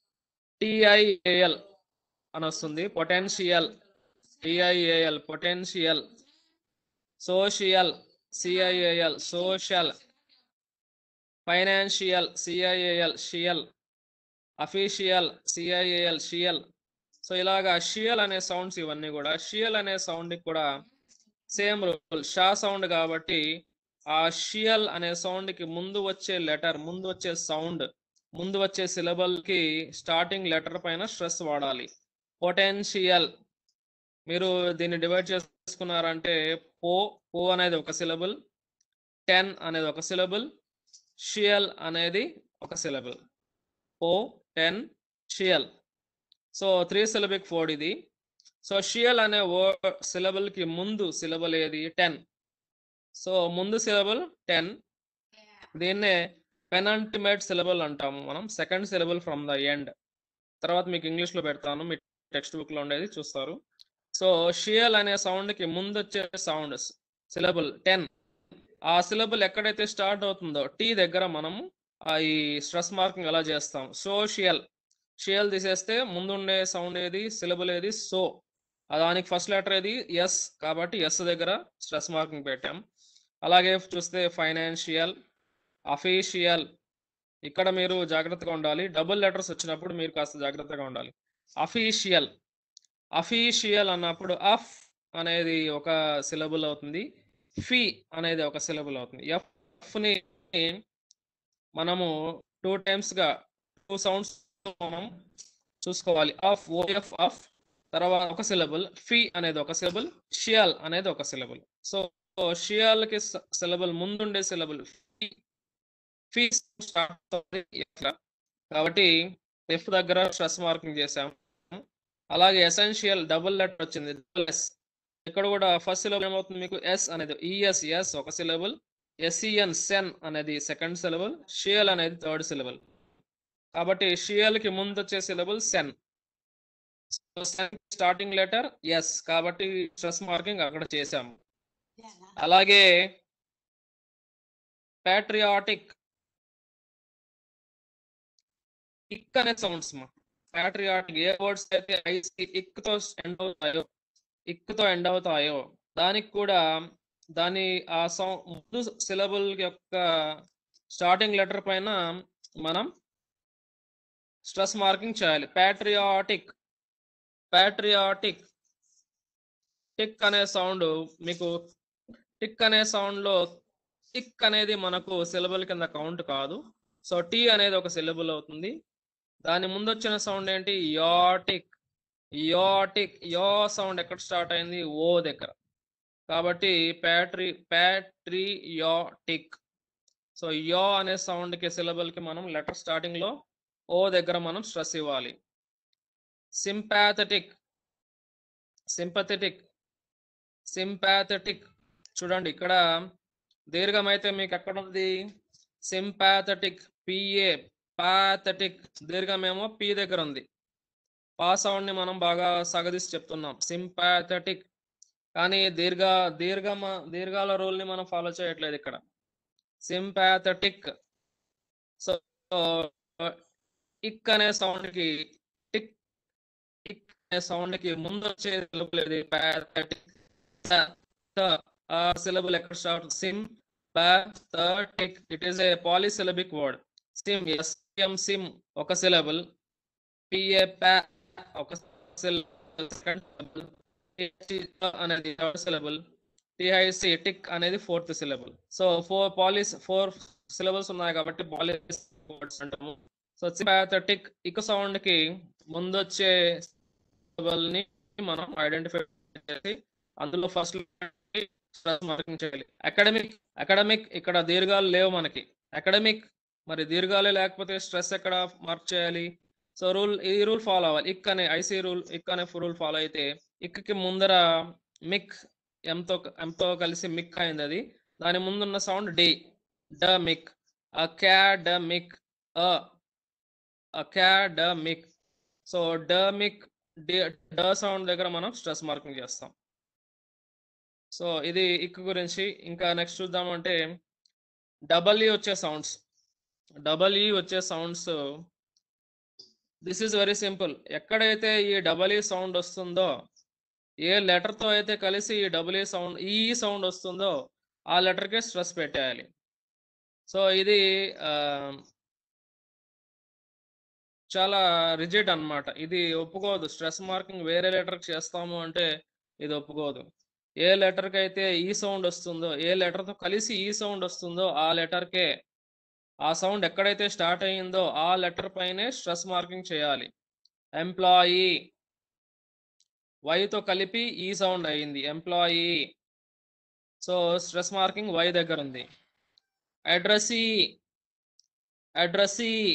టిఐఏఎల్ అని వస్తుంది potential TIAL potential social CIAL social financial CIAL షియల్ అఫీషియల్ సిఐఏఎల్ షియల్ సో ఇలాగా షియల్ అనే సౌండ్స్ ఇవన్నీ కూడా షియల్ అనే సౌండ్ కూడా సేమ్ రూల్ షా సౌండ్ కాబట్టి ఆ షియల్ అనే సౌండ్ కి ముందు వచ్చే లెటర్ ముందు వచ్చే సౌండ్ ముందు వచ్చే సిలబల్ కి స్టార్టింగ్ లెటర్ పైన స్ట్రెస్ వాడాలి పొటెన్షియల్ మీరు దీన్ని డివైడ్ చేసుకున్నారంటే పో పో అనేది ఒక సిలబుల్ టెన్ అనేది ఒక సిలబుల్ షియల్ అనేది ఒక సిలబుల్ పో టెన్ షియల్ సో త్రీ సిలబిక్ ఫోర్డ్ ఇది సో షియల్ అనే వర్డ్ సిలబుల్ కి ముందు సిలబుల్ ఏది టెన్ సో ముందు సిలబుల్ టెన్ దీన్నే పెనంటిమేట్ సిలబుల్ అంటాము మనం second syllable from the end తర్వాత మీకు ఇంగ్లీష్ లో పెడతాను మీ టెక్స్ట్ బుక్ లో ఉండేది చూస్తారు సో షియల్ అనే సౌండ్ కి ముందు వచ్చే సౌండ్ సిలబుల్ టెన్ ఆ సిలబుల్ ఎక్కడైతే స్టార్ట్ అవుతుందో టీ దగ్గర మనము ఆ ఈ స్ట్రెస్ మార్కింగ్ ఎలా చేస్తాం సోషియల్ షియల్ తీసేస్తే ముందుండే సౌండ్ ఏది సిలబుల్ ఏది సో దానికి ఫస్ట్ లెటర్ ఏది ఎస్ కాబట్టి ఎస్ దగ్గర స్ట్రెస్ మార్కింగ్ పెట్టాం అలాగే చూస్తే ఫైనాన్షియల్ అఫీషియల్ ఇక్కడ మీరు జాగ్రత్తగా ఉండాలి డబుల్ లెటర్స్ వచ్చినప్పుడు మీరు కాస్త జాగ్రత్తగా ఉండాలి అఫీషియల్ అఫీషియల్ అన్నప్పుడు అఫ్ అనేది ఒక సిలబుల్ అవుతుంది ఫీ అనేది ఒక సిలబుల్ అవుతుంది ఎఫ్ ని మనము టూ టైమ్స్ గా టూ సౌండ్స్ మనం చూసుకోవాలి అఫ్ ఓఎఫ్ అఫ్ తర్వాత ఒక సిలబుల్ ఫీ అనేది ఒక సిలబుల్ షియల్ అనేది ఒక సిలబుల్ సో షియల్ కి సిలబుల్ ముందుండే సిలబుల్ ఫీ ఫీ స్టార్ట్ కాబట్టి ఎఫ్ దగ్గర స్ట్రెస్ మార్కింగ్ చేసాం అలాగే ఎసెన్షియల్ డబుల్ లెటర్ వచ్చింది double S. ఇక్కడ కూడా ఫస్ట్ సిలబుల్ ఏమవుతుంది మీకు ఎస్ అనేది ఈఎస్ ఎస్ ఒక సిలబుల్ ఎస్ఈఎన్ సెన్ అనేది సెకండ్ సిలబుల్ షియల్ అనేది థర్డ్ సిలబుల్ కాబట్టి షియల్ కి ముందు వచ్చే సిలబుల్ సెన్ స్టార్టింగ్ లెటర్ ఎస్ కాబట్టి స్ట్రెస్ మార్కింగ్ అక్కడ చేసాము అలాగే ప్యాట్రియాటిక్ ఇక్ అనే సౌండ్స్ మా ప్యాట్రియాటిక్ ఏ వర్డ్స్ అయితే ఐసి ఇక్ తో ఎండ్ అవుతాయో ఇక్ తో ఎండ్ అవుతాయో దానికి కూడా దాని ఆ సౌ- ముందు సిలబుల్ యొక్క స్టార్టింగ్ లెటర్ పైన మనం స్ట్రెస్ మార్కింగ్ చేయాలి ప్యాట్రియాటిక్ ప్యాట్రియాటిక్ టిక్ అనే సౌండ్ మీకు టిక్ అనే సౌండ్ లో టిక్ అనేది మనకు సిలబుల్ కింద కౌంట్ కాదు సో టీ అనేది ఒక సిలబుల్ అవుతుంది దాని ముందు వచ్చిన సౌండ్ ఏంటి యాటిక్ యాటిక్ యా సౌండ్ ఎక్కడ స్టార్ట్ అయింది ఓ దగ్గర కాబట్టి ప్యాట్రి ప్యాట్రియాటిక్ సో యా అనే సౌండ్ కి సిలబుల్ కి మనం లెటర్ స్టార్టింగ్ లో ఓ దగ్గర మనం స్ట్రెస్ ఇవ్వాలి సింపాథెటిక్ సింపథెటిక్ సింపాథెటిక్ చూడండి ఇక్కడ దీర్ఘం అయితే మీకు ఎక్కడ ఉంది సింపాథెటిక్ పిఏ పాథెటిక్ దీర్ఘమేమో పి దగ్గర ఉంది పా సౌండ్ ని మనం బాగా సగదీసి చెప్తున్నాం సింపాథెటిక్ కానీ దీర్ఘ దీర్ఘమ దీర్ఘాల రూల్ ని మనం ఫాలో చేయట్లేదు ఇక్కడ సింపాథెటిక్ సో ఇక్ అనే సౌండ్ కి టిక్ టిక్ అనే సౌండ్ కి ముందు వచ్చే సిలబుల్ ఇది పాథెటిక్ ఆ సిలబుల్ ఎక్కడ స్టార్ట్ సిమ్ pathetic it is a polysyllabic word సిమ్ ఎస్ ఎం సిమ్ ఒక సిలబుల్ పిఏ పా ఒక సిలబుల్ సెకండ్ సిలబుల్ అనేది థర్డ్ సిలబుల్ టిఐసి టిక్ అనేది ఫోర్త్ సిలబుల్ సో ఫోర్ పాలిస్ ఫోర్ సిలబుల్స్ ఉన్నాయి కాబట్టి పాలిస్ వర్డ్స్ అంటాము సో సింపాథెటిక్ ఇక సౌండ్ కి ముందు వచ్చే సిలబుల్ ని మనం ఐడెంటిఫై చేసి అందులో ఫస్ట్ మార్కింగ్ చేయాలి అకాడమిక్ అకాడమిక్ ఇక్కడ దీర్ఘాలు లేవు మనకి అకాడమిక్ మరి దీర్ఘాలే లేకపోతే స్ట్రెస్ ఎక్కడ మార్క్ చేయాలి సో రూల్ ఈ రూల్ ఫాలో అవ్వాలి ఇక్ అనే ఐసీ రూల్ ఇక్ అనే రూల్ ఫాలో అయితే ఇక్కి ముందర మిక్ ఎంతో ఎంతో కలిసి మిక్ అయింది అది దాని ముందున్న సౌండ్ డి డ మిక్ అకాడమిక్ అ అకాడమిక్ సో డ మిక్ డ సౌండ్ దగ్గర మనం స్ట్రెస్ మార్కింగ్ చేస్తాం సో ఇది ఇక్ గురించి ఇంకా నెక్స్ట్ చూద్దామంటే డబల్ ఈ వచ్చే సౌండ్స్ డబల్ ఈ వచ్చే sounds this is very simple ఎక్కడైతే ఈ డబల్ ఈ సౌండ్ వస్తుందో ఏ లెటర్ తో అయితే కలిసి ఈ డబుల్ ఈ సౌండ్ ఈ సౌండ్ వస్తుందో ఆ లెటర్కే స్ట్రెస్ పెట్టేయాలి సో ఇది ఆ, చాలా రిజిడ్ అన్నమాట ఇది ఒప్పుకోదు స్ట్రెస్ మార్కింగ్ వేరే లెటర్కి చేస్తాము అంటే ఇది ఒప్పుకోదు ఏ లెటర్కి అయితే ఈ సౌండ్ వస్తుందో ఏ లెటర్తో కలిసి ఈ సౌండ్ వస్తుందో ఆ లెటర్కే ఆ సౌండ్ ఎక్కడైతే స్టార్ట్ అయ్యిందో ఆ లెటర్ పైనే స్ట్రెస్ మార్కింగ్ చేయాలి ఎంప్లాయీ వైతో కలిపి ఈ సౌండ్ అయింది employee so stress marking Y దగ్గర ఉంది అడ్రసీ అడ్రసీ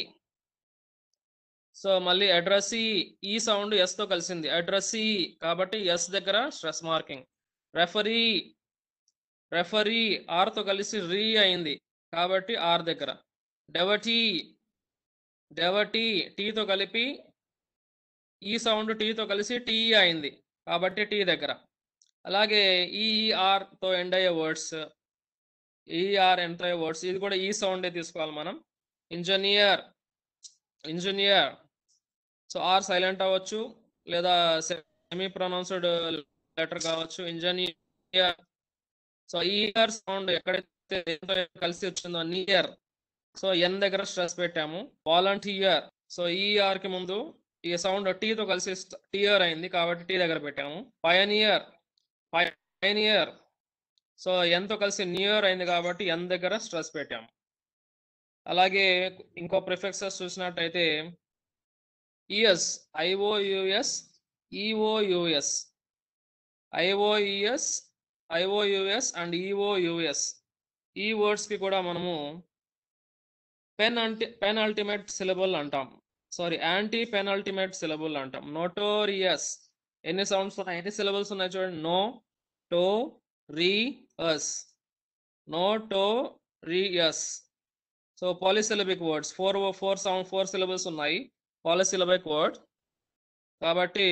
సో మళ్ళీ అడ్రసీ ఈ సౌండ్ ఎస్ తో కలిసింది అడ్రసీ కాబట్టి ఎస్ దగ్గర stress marking referee referee R తో కలిసి రీ అయింది కాబట్టి ఆర్ దగ్గర డెవటీ డెవటీ టీతో కలిపి ఈ సౌండ్ టీతో కలిసి టీ అయింది కాబట్టి టీ దగ్గర అలాగే ఈఆర్ తో ఎండ్ అయ్యే వర్డ్స్ ఈఆర్ ఎండ్ అయ్యే వర్డ్స్ ఇది కూడా ఈ సౌండే తీసుకోవాలి మనం engineer engineer so R silent అవ్వచ్చు లేదా సెమీ ప్రొనౌన్స్డ్ లెటర్ కావచ్చు ఇంజనీర్ సో ఈఆర్ సౌండ్ ఎక్కడైతే దేంతో కలిసి వచ్చిందో నియర్ సో ఎన్ దగ్గర స్ట్రెస్ పెట్టాము వాలంటీర్ సో ఈఆర్ కి ముందు ఈ సౌండ్ టీతో కలిసి టీఆర్ అయింది కాబట్టి టీ దగ్గర పెట్టాము పయనియర్ పయనియర్ సో ఎంతో కలిసి నియర్ అయింది కాబట్టి ఎన్ దగ్గర స్ట్రెస్ పెట్టాము అలాగే ఇంకో ప్రిఫెక్సెస్ చూసినట్టయితే ఈఎస్ ఐఓయుఎస్ ఈఓయుఎస్ ఐఓయుఎస్ ఐఓయుఎస్ అండ్ ఈఓయుఎస్ ఈ వర్డ్స్ కి కూడా మనము పెన్ అంటి పెన్ అల్టిమేట్ సిలబుల్ అంటాం sorry antepenultimate syllable అంటాం నోటోరియస్ ఎన్ని సౌండ్స్ ఉన్నాయి ఎన్ని సిలబుల్స్ ఉన్నాయి చూడండి నో టో రీ అస్ నో టో రీ ఎస్ so polysyllabic words four four sound four syllables ఉన్నాయి పాలిసిలబిక్ వర్డ్ కాబట్టి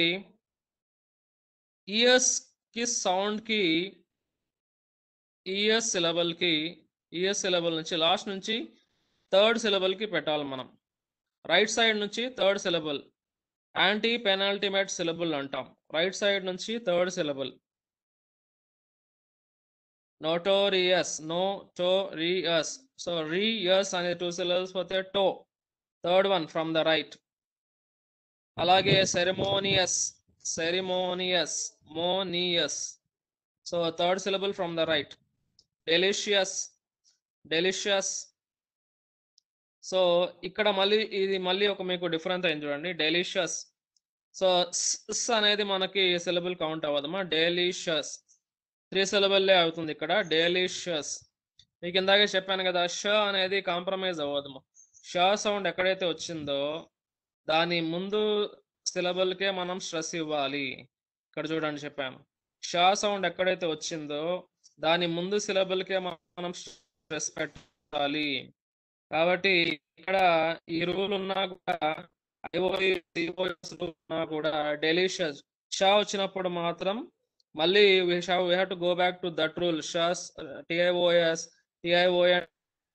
ఇయర్స్ కి సౌండ్ కి ఈఎస్ సిలబల్ కి ఈఎస్ సిలబల్ నుంచి లాస్ట్ నుంచి థర్డ్ సిలబల్ కి పెట్టాలి మనం రైట్ సైడ్ నుంచి third syllable antepenultimate syllable అంటాం రైట్ సైడ్ నుంచి third syllable notorious notorious so రియస్ అనే టూ సిలబుల్స్ పోతే టో third one from the right అలాగే సెరమోనియస్ సెరిమోనియస్ మోనియస్ so third syllable from the right delicious delicious so ఇక్కడ మళ్ళీ ఇది మళ్ళీ ఒక మీకు డిఫరెన్స్ అయింది చూడండి డెలిషియస్ సో స్ అనేది మనకి సిలబుల్ కౌంట్ అవ్వదమ్మా డెలిషియస్ త్రీ సిలబుల్లే అవుతుంది ఇక్కడ డెలిషియస్ మీకు ఇందాకే చెప్పాను కదా ష అనేది కాంప్రమైజ్ అవ్వదమ్మా ష సౌండ్ ఎక్కడైతే వచ్చిందో దాని ముందు సిలబుల్కే మనం స్ట్రెస్ ఇవ్వాలి ఇక్కడ చూడండి చెప్పాను షా సౌండ్ ఎక్కడైతే వచ్చిందో దాని ముందు సిలబుల్కే మనం స్ట్రెస్ పెట్టాలి కాబట్టి ఇక్కడ ఈ రూల్ ఉన్నా కూడా ఐఓఎస్ ఉన్నా కూడా డెలిషియస్ షా వచ్చినప్పుడు మాత్రం మళ్ళీ we have to go back to that rule షాస్ TIOS TIOS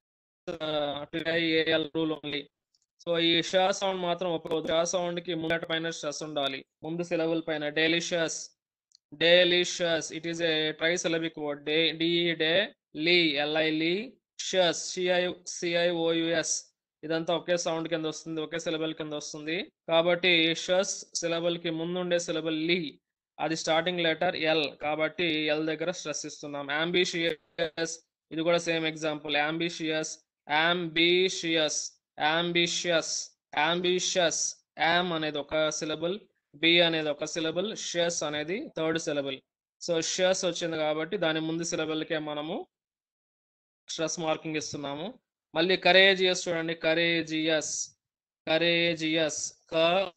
TIAL rule only so ఈ షా సౌండ్ మాత్రం ఒప్పుకోదు షా సౌండ్ కి ముందట పైన స్ట్రెస్ ఉండాలి ముందు సిలబుల్ పైన delicious delicious it is a trisyllabic word డే డి డే లీ ఎల్ఐ లీ షస్ సిఐ సిఐఓయుఎస్ ఇదంతా ఒకే సౌండ్ కింద వస్తుంది ఒకే సిలబల్ కింద వస్తుంది కాబట్టి షస్ సిలబల్ కి ముందుండే సిలబల్ లీ అది స్టార్టింగ్ లెటర్ ఎల్ కాబట్టి ఎల్ దగ్గర స్ట్రెస్ ఇస్తున్నాం అంబిషియస్ ఇది కూడా same example ambitious ambitious ambitious ambitious యామ్ అనేది ఒక సిలబుల్ బి అనేది ఒక సిలబుల్ షస్ అనేది థర్డ్ సిలబుల్ సో షస్ వచ్చింది కాబట్టి దాని ముందు సిలబుల్కే మనము స్ట్రెస్ మార్కింగ్ ఇస్తున్నాము మళ్ళీ కరేజియస్ చూడండి కరేజియస్ కరేజియస్ క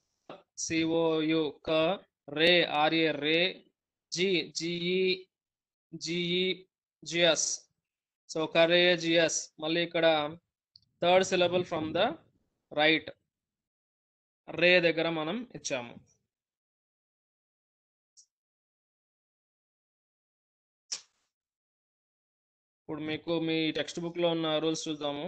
సిఓయు క రే ఆర్ఏ రే జి జిఈ జిఈ జియస్ సో కరేజియస్ మళ్ళీ ఇక్కడ third syllable from the right రే దగ్గర మనం ఇచ్చాము ఇప్పుడు మీకు మీ టెక్స్ట్ బుక్ లో ఉన్న రూల్స్ చూద్దాము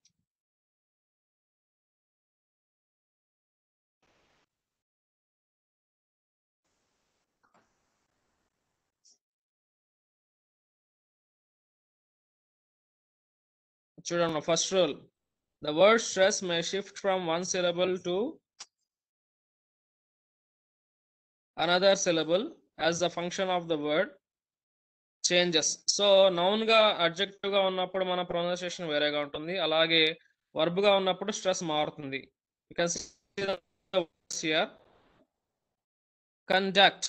చూడండి first rule the word stress may shift from one syllable to another syllable as the function of the word changes so noun గా అడ్జెక్టివ్ గా ఉన్నప్పుడు మన ప్రొనౌన్సియేషన్ వేరేగా ఉంటుంది అలాగే వర్బ్ గా ఉన్నప్పుడు స్ట్రెస్ మారుతుంది కండక్ట్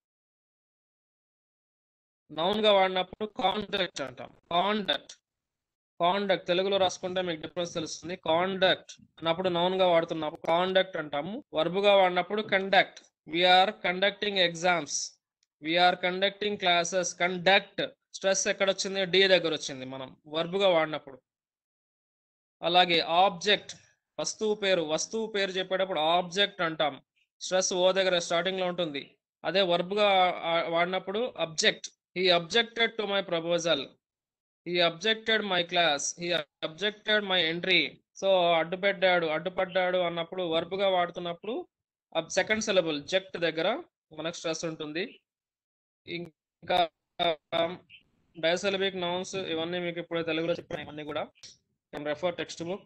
నౌన్ గా వాడినప్పుడు కాండక్ట్ అంటాం కాండక్ట్ కాండక్ట్ తెలుగులో రాసుకుంటే మీకు డిఫరెన్స్ తెలుస్తుంది కాండక్ట్ అన్నప్పుడు నౌన్ గా వాడుతున్నప్పుడు కాండక్ట్ అంటాము వర్బ్ గా వాడినప్పుడు conduct we are conducting exams we are conducting classes conduct stress ఎక్కడ వచ్చింది డి దగ్గర వచ్చింది మనం verb గా వాడినప్పుడు అలాగే ఆబ్జెక్ట్ వస్తువు పేరు వస్తువు పేరు చెప్పేటప్పుడు ఆబ్జెక్ట్ అంటాం స్ట్రెస్ ఓ దగ్గర స్టార్టింగ్ లో ఉంటుంది అదే verb గా ఆ- వాడినప్పుడు object he objected to my proposal he objected my class he objected my entry so అడ్డుపెట్టాడు అడ్డుపడ్డాడు అన్నప్పుడు verb గా వాడుతున్నప్పుడు సెకండ్ సిలబుల్ జెక్ట్ దగ్గర మనకు స్ట్రెస్ ఉంటుంది ఇంకా డైసెలబిక్ నౌన్స్ ఇవన్నీ మీకు ఇప్పుడు తెలుగులో చెప్పాను ఇవన్నీ కూడా refer text book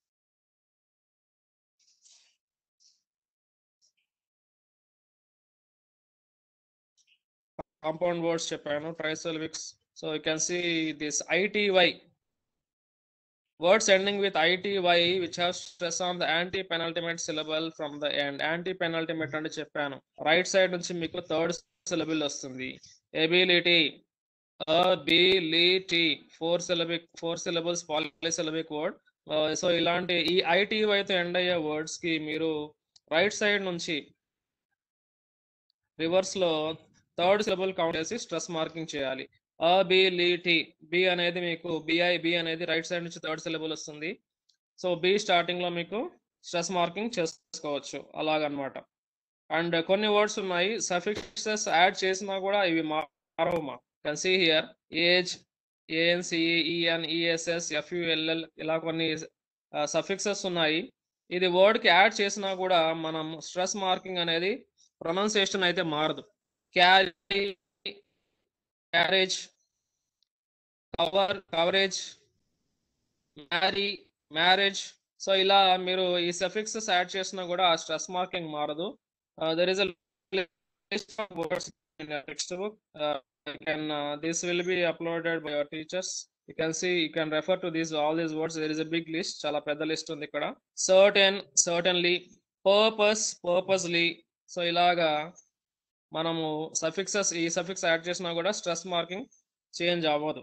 compound words చెప్పాను ట్రైసెల్విక్స్ so you can see this I T Y words ending with I T Y which have stress on the antepenultimate syllable from the end antepenultimate అంటే చెప్పాను రైట్ సైడ్ నుంచి మీకు థర్డ్ సిలబుల్ వస్తుంది ability ability four syllabic four syllables polysyllabic word so ఇలాంటి ఈ I T Y తో end అయ్యే words కి మీరు రైట్ సైడ్ నుంచి రివర్స్ లో థర్డ్ సిలబుల్ కౌంట్ చేసి స్ట్రెస్ మార్కింగ్ చేయాలి అబిలిటీ బి అనేది మీకు బిఐ బి అనేది రైట్ సైడ్ నుంచి థర్డ్ సిలబుల్ వస్తుంది సో బి స్టార్టింగ్ లో మీకు స్ట్రెస్ మార్కింగ్ చేసుకోవచ్చు అలాగనమాట అండ్ కొన్ని వర్డ్స్ ఉన్నాయి సఫిక్సెస్ యాడ్ చేసినా కూడా ఇవి మారవు మా can see here age A N C E N E S S F U L L ఇలా కొన్ని సఫిక్సెస్ ఉన్నాయి ఇది word కి యాడ్ చేసినా కూడా మనం స్ట్రెస్ మార్కింగ్ అనేది ప్రొనౌన్సియేషన్ అయితే మారదు carry carriage cover coverage marry marriage so ఇలా మీరు ఈ సఫిక్సెస్ యాడ్ చేసినా కూడా ఆ స్ట్రెస్ మార్కింగ్ మారదు there is list of words in text book can this will be uploaded by your teachers you can see you can refer to these all these words there is a big list చాలా పెద్ద list ఉంది ఇక్కడ certain certainly purpose purposely so ఇలాగా మనము suffixes ఈ suffix add చేసినా కూడా stress marking change అవ్వదు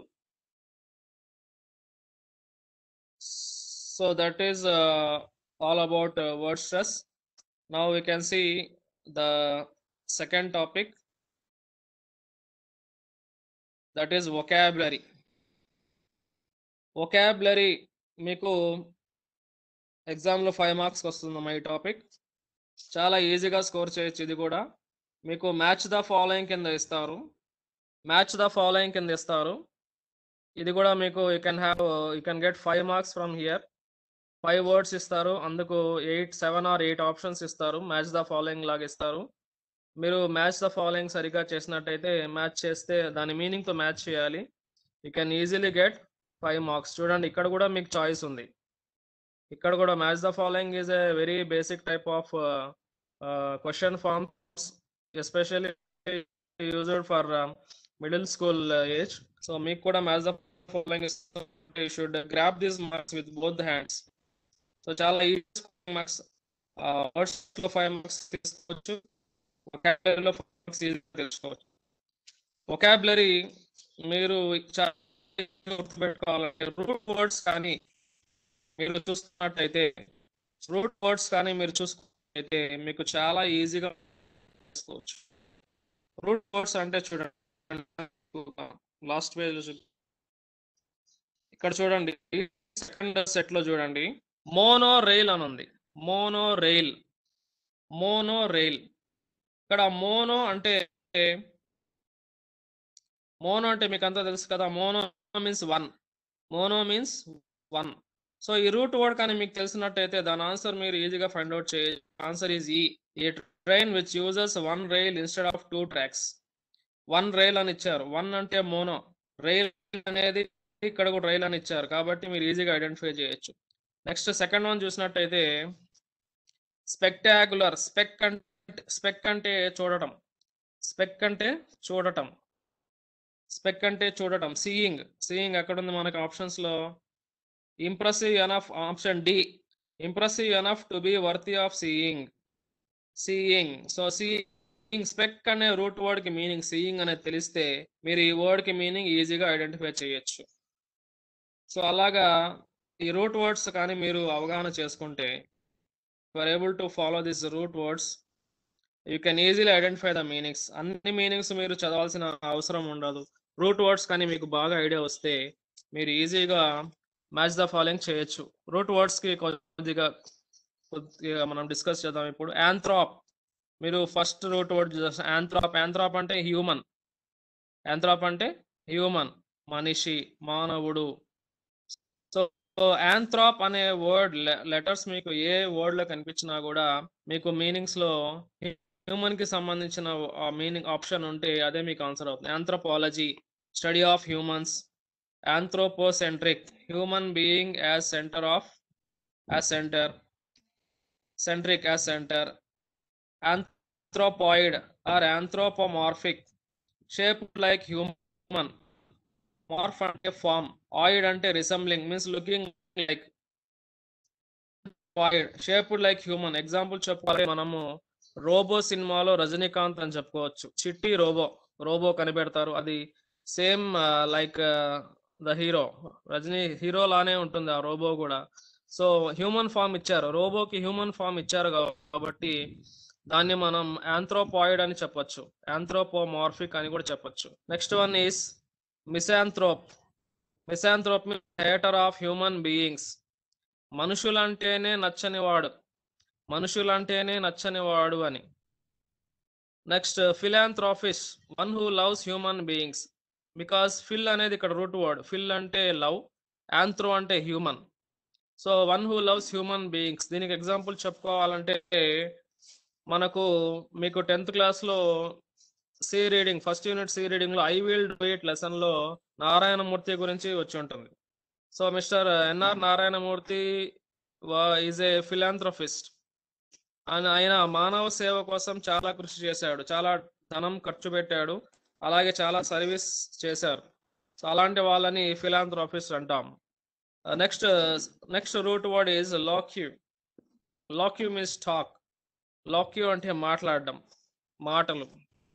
so that is uh, all about uh, word stress now we can see the second topic that is vocabulary vocabulary మీకు ఎగ్జామ్లో five marks వస్తుందమ్మా ఈ టాపిక్ చాలా ఈజీగా స్కోర్ చేయొచ్చు ఇది కూడా మీకు మ్యాచ్ ద ఫాలోయింగ్ కింద ఇస్తారు మ్యాచ్ ద ఫాలోయింగ్ కింద ఇస్తారు ఇది కూడా మీకు you can have you can get five marks from here five words ఇస్తారు అందుకు eight seven or eight options ఇస్తారు మ్యాచ్ ద ఫాలోయింగ్ లాగా ఇస్తారు మీరు మ్యాచ్ ద ఫాలోయింగ్ సరిగా చేసినట్టయితే మ్యాచ్ చేస్తే దాని మీనింగ్తో మ్యాచ్ చేయాలి you can easily get five marks చూడండి ఇక్కడ కూడా మీకు చాయిస్ ఉంది ఇక్కడ కూడా match the following is a very basic type of question forms especially used for middle school age so మీకు కూడా match the following you should grab these marks with both hands so చాలా easy marks words లో five marks తీసుకోవచ్చు ఒకాబులరీలో five marks ఈజీగా తెలుసుకోవచ్చు vocabulary మీరు చాలా గుర్తుపెట్టుకోవాలంటే రూట్ వర్డ్స్ కానీ మీరు చూస్తున్నట్టయితే రూట్ వర్డ్స్ కానీ మీరు చూసుకున్నట్టయితే మీకు చాలా ఈజీగా చేసుకోవచ్చు రూట్ వర్డ్స్ అంటే చూడండి లాస్ట్ పేజ్ ఇక్కడ చూడండి సెకండ్ సెట్ లో చూడండి మోనో రైల్ అని ఉంది మోనో రైల్ మోనో రైల్ ఇక్కడ మోనో అంటే మోనో అంటే మీకు అంతా తెలుసు కదా mono means one mono means one so ఈ రూట్ వర్డ్ కానీ మీకు తెలిసినట్టయితే దాని ఆన్సర్ మీరు ఈజీగా ఫైండ్ అవుట్ చేయొచ్చు ఆన్సర్ ఈజ్ ఈ a train which uses one rail instead of two tracks one rail అని ఇచ్చారు వన్ అంటే మోనో రైల్ అనేది ఇక్కడ కూడా రైల్ అని ఇచ్చారు కాబట్టి మీరు ఈజీగా ఐడెంటిఫై చేయొచ్చు నెక్స్ట్ సెకండ్ వన్ చూసినట్టయితే స్పెక్టాకులర్ స్పెక్ అంటే స్పెక్ అంటే చూడటం స్పెక్ అంటే చూడటం స్పెక్ అంటే చూడటం సీయింగ్ సీయింగ్ ఎక్కడ ఉంది మనకి ఆప్షన్స్ లో impressive enough option D impressive enough to be worthy of seeing seeing so seeing spec అనే రూట్ వర్డ్ కి మీనింగ్ సీయింగ్ అనేది తెలిస్తే మీరు ఈ వర్డ్ కి మీనింగ్ ఈజీగా ఐడెంటిఫై చేయొచ్చు సో అలాగా ఈ రూట్ వర్డ్స్ కానీ మీరు అవగాహన చేసుకుంటే are able to follow this root words you can easily identify the meanings అన్ని మీనింగ్స్ మీరు చదవాల్సిన అవసరం ఉండదు రూట్ వర్డ్స్ కానీ మీకు బాగా ఐడియా వస్తే మీరు ఈజీగా మ్యాచ్ ద ఫాలోయింగ్ చేయొచ్చు రూట్ వర్డ్స్ కి కొద్దిగా కొద్దిగా మనం డిస్కస్ చేద్దాం ఇప్పుడు యాంథ్రాప్ మీరు first root word anthrop anthrop అంటే హ్యూమన్ యాంథ్రాప్ అంటే హ్యూమన్ మనిషి మానవుడు సో యాంథ్రాప్ అనే వర్డ్ లెటర్స్ మీకు ఏ వర్డ్ లో కనిపించినా కూడా మీకు మీనింగ్స్ లో హ్యూమన్ కి సంబంధించిన మీనింగ్ ఆప్షన్ ఉంటే అదే మీకు ఆన్సర్ అవుతుంది anthropology study of humans anthropocentric human being as centre of as centre centric as centre anthropoid or anthropomorphic shaped like human morph అంటే ఫామ్ ఆయిడ్ అంటే resembling means looking like oid shaped like human example చెప్పుకోవాలి మనము robo సినిమాలో రజనీకాంత్ అని చెప్పుకోవచ్చు చిట్టి robo robo కనిపెడతారు అది same like the hero Rajini hero లానే ఉంటుంది ఆ రోబో కూడా సో హ్యూమన్ ఫామ్ ఇచ్చారు రోబోకి హ్యూమన్ ఫామ్ ఇచ్చారు కాబట్టి దాన్ని మనం యాంథ్రోపాయిడ్ అని చెప్పొచ్చు యాంథ్రోపోమార్ఫిక్ అని కూడా చెప్పొచ్చు next one is misanthrope misanthrope hater of human beings మనుషులంటేనే నచ్చని వాడు మనుషులంటేనే నచ్చని వాడు అని next philanthropist one who loves human beings because phil అనేది ఇక్కడ రూట్ వర్డ్ ఫిల్ అంటే లవ్ యాంథ్రో అంటే human so one who loves human beings దీనికి ఎగ్జాంపుల్ చెప్పుకోవాలంటే మనకు మీకు టెన్త్ క్లాస్లో C reading first unit C reading లో I will do it lesson లో నారాయణమూర్తి గురించి వచ్చి ఉంటుంది so mister NR Narayana Murthy is a philanthropist ఆయన ఆయన మానవ సేవ కోసం చాలా కృషి చేశాడు చాలా ధనం ఖర్చు పెట్టాడు అలాగే చాలా సర్వీస్ చేశారు సో అలాంటి వాళ్ళని ఫిలాంథ్రఫిస్ట్ అంటాం next next root word is loqu loqu means talk loqu అంటే మాట్లాడడం మాటలు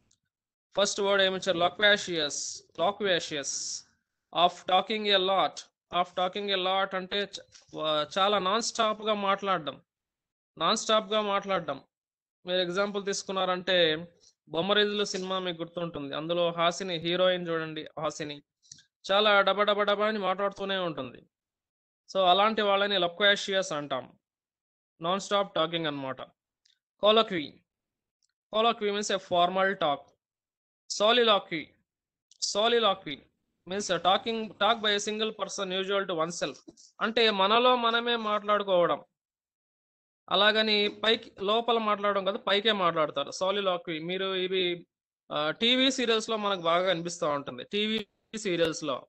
ఫస్ట్ వర్డ్ ఏమిచ్చారు loquacious loquacious of talking a lot of talking a lot అంటే చ- వా- చాలా నాన్ స్టాప్ గా మాట్లాడడం నాన్ స్టాప్ గా మాట్లాడడం మీరు ఎగ్జాంపుల్ తీసుకున్నారంటే బొమ్మరిజులు సినిమా మీకు గుర్తుంటుంది అందులో హాసిని హీరోయిన్ చూడండి హాసిని చాలా డబ డబ డబ అని మాట్లాడుతూనే ఉంటుంది సో అలాంటి వాళ్ళని లక్వాషియస్ అంటాం నాన్ స్టాప్ టాకింగ్ అన్నమాట colloquy colloquy means a formal talk soliloquy soliloquy means talking talk by single person usual to oneself అంటే మనలో మనమే మాట్లాడుకోవడం అలాగని పైకి లోపల మాట్లాడడం కదా పైకే మాట్లాడతారు సాలిలాక్వి మీరు ఇవి టీవీ సీరియల్స్ లో మనకు బాగా అనిపిస్తూ ఉంటుంది టీవీ సీరియల్స్ లో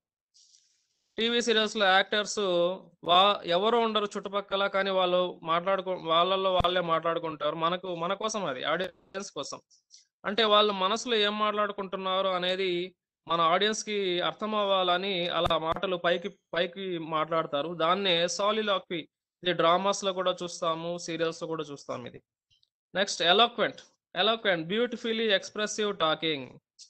టీవీ సీరియల్స్ లో యాక్టర్స్ వా ఎవరు ఉండరు చుట్టుపక్కల కానీ వాళ్ళు మాట్లాడుకో వాళ్ళల్లో వాళ్ళే మాట్లాడుకుంటారు మనకు మన కోసం అది ఆడియన్స్ కోసం అంటే వాళ్ళు మనసులో ఏం మాట్లాడుకుంటున్నారు అనేది మన ఆడియన్స్ కి అర్థం అవ్వాలని అలా మాటలు పైకి పైకి మాట్లాడతారు దాన్నే సాలిలాక్వి ఇది డ్రామాస్ లో కూడా చూస్తాము సీరియల్స్ లో కూడా చూస్తాం ఇది next eloquent eloquent beautifully expressive talking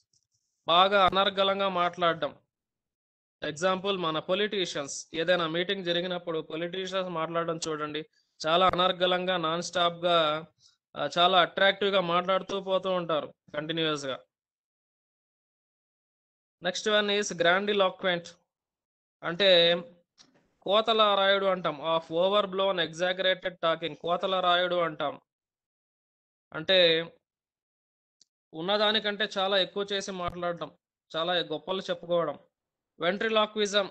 బాగా అనర్గళంగా మాట్లాడడం ఎగ్జాంపుల్ మన పొలిటీషియన్స్ ఏదైనా మీటింగ్ జరిగినప్పుడు పొలిటీషియన్స్ మాట్లాడడం చూడండి చాలా అనర్గళంగా నాన్ స్టాప్ గా ఆ, చాలా అట్రాక్టివ్ గా మాట్లాడుతూ పోతూ ఉంటారు కంటిన్యూస్ గా నెక్స్ట్ వన్ ఈస్ గ్రాండిలాక్వెంట్ అంటే కోతల రాయుడు అంటాం of overblown exaggerated talking కోతల రాయుడు అంటాం అంటే ఉన్నదానికంటే చాలా ఎక్కువ చేసి మాట్లాడడం చాలా గొప్పలు చెప్పుకోవడం ventriloquism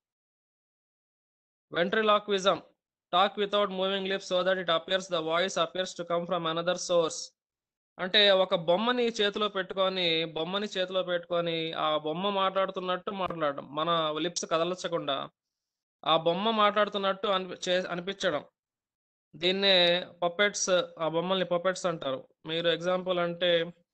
ventriloquism talk without moving lips so that it appears the voice appears to come from another source అంటే ఒక బొమ్మని చేతిలో పెట్టుకొని బొమ్మని చేతిలో పెట్టుకొని ఆ బొమ్మ మాట్లాడుతున్నట్టు మాట్లాడడం మన లిప్స్ కదలచకుండా ఆ బొమ్మ మాట్లాడుతున్నట్టు అనిపి చే- అనిపించడం దీన్నే పపెట్స్ ఆ బొమ్మల్ని పపెట్స్ అంటారు మీరు ఎగ్జాంపుల్ అంటే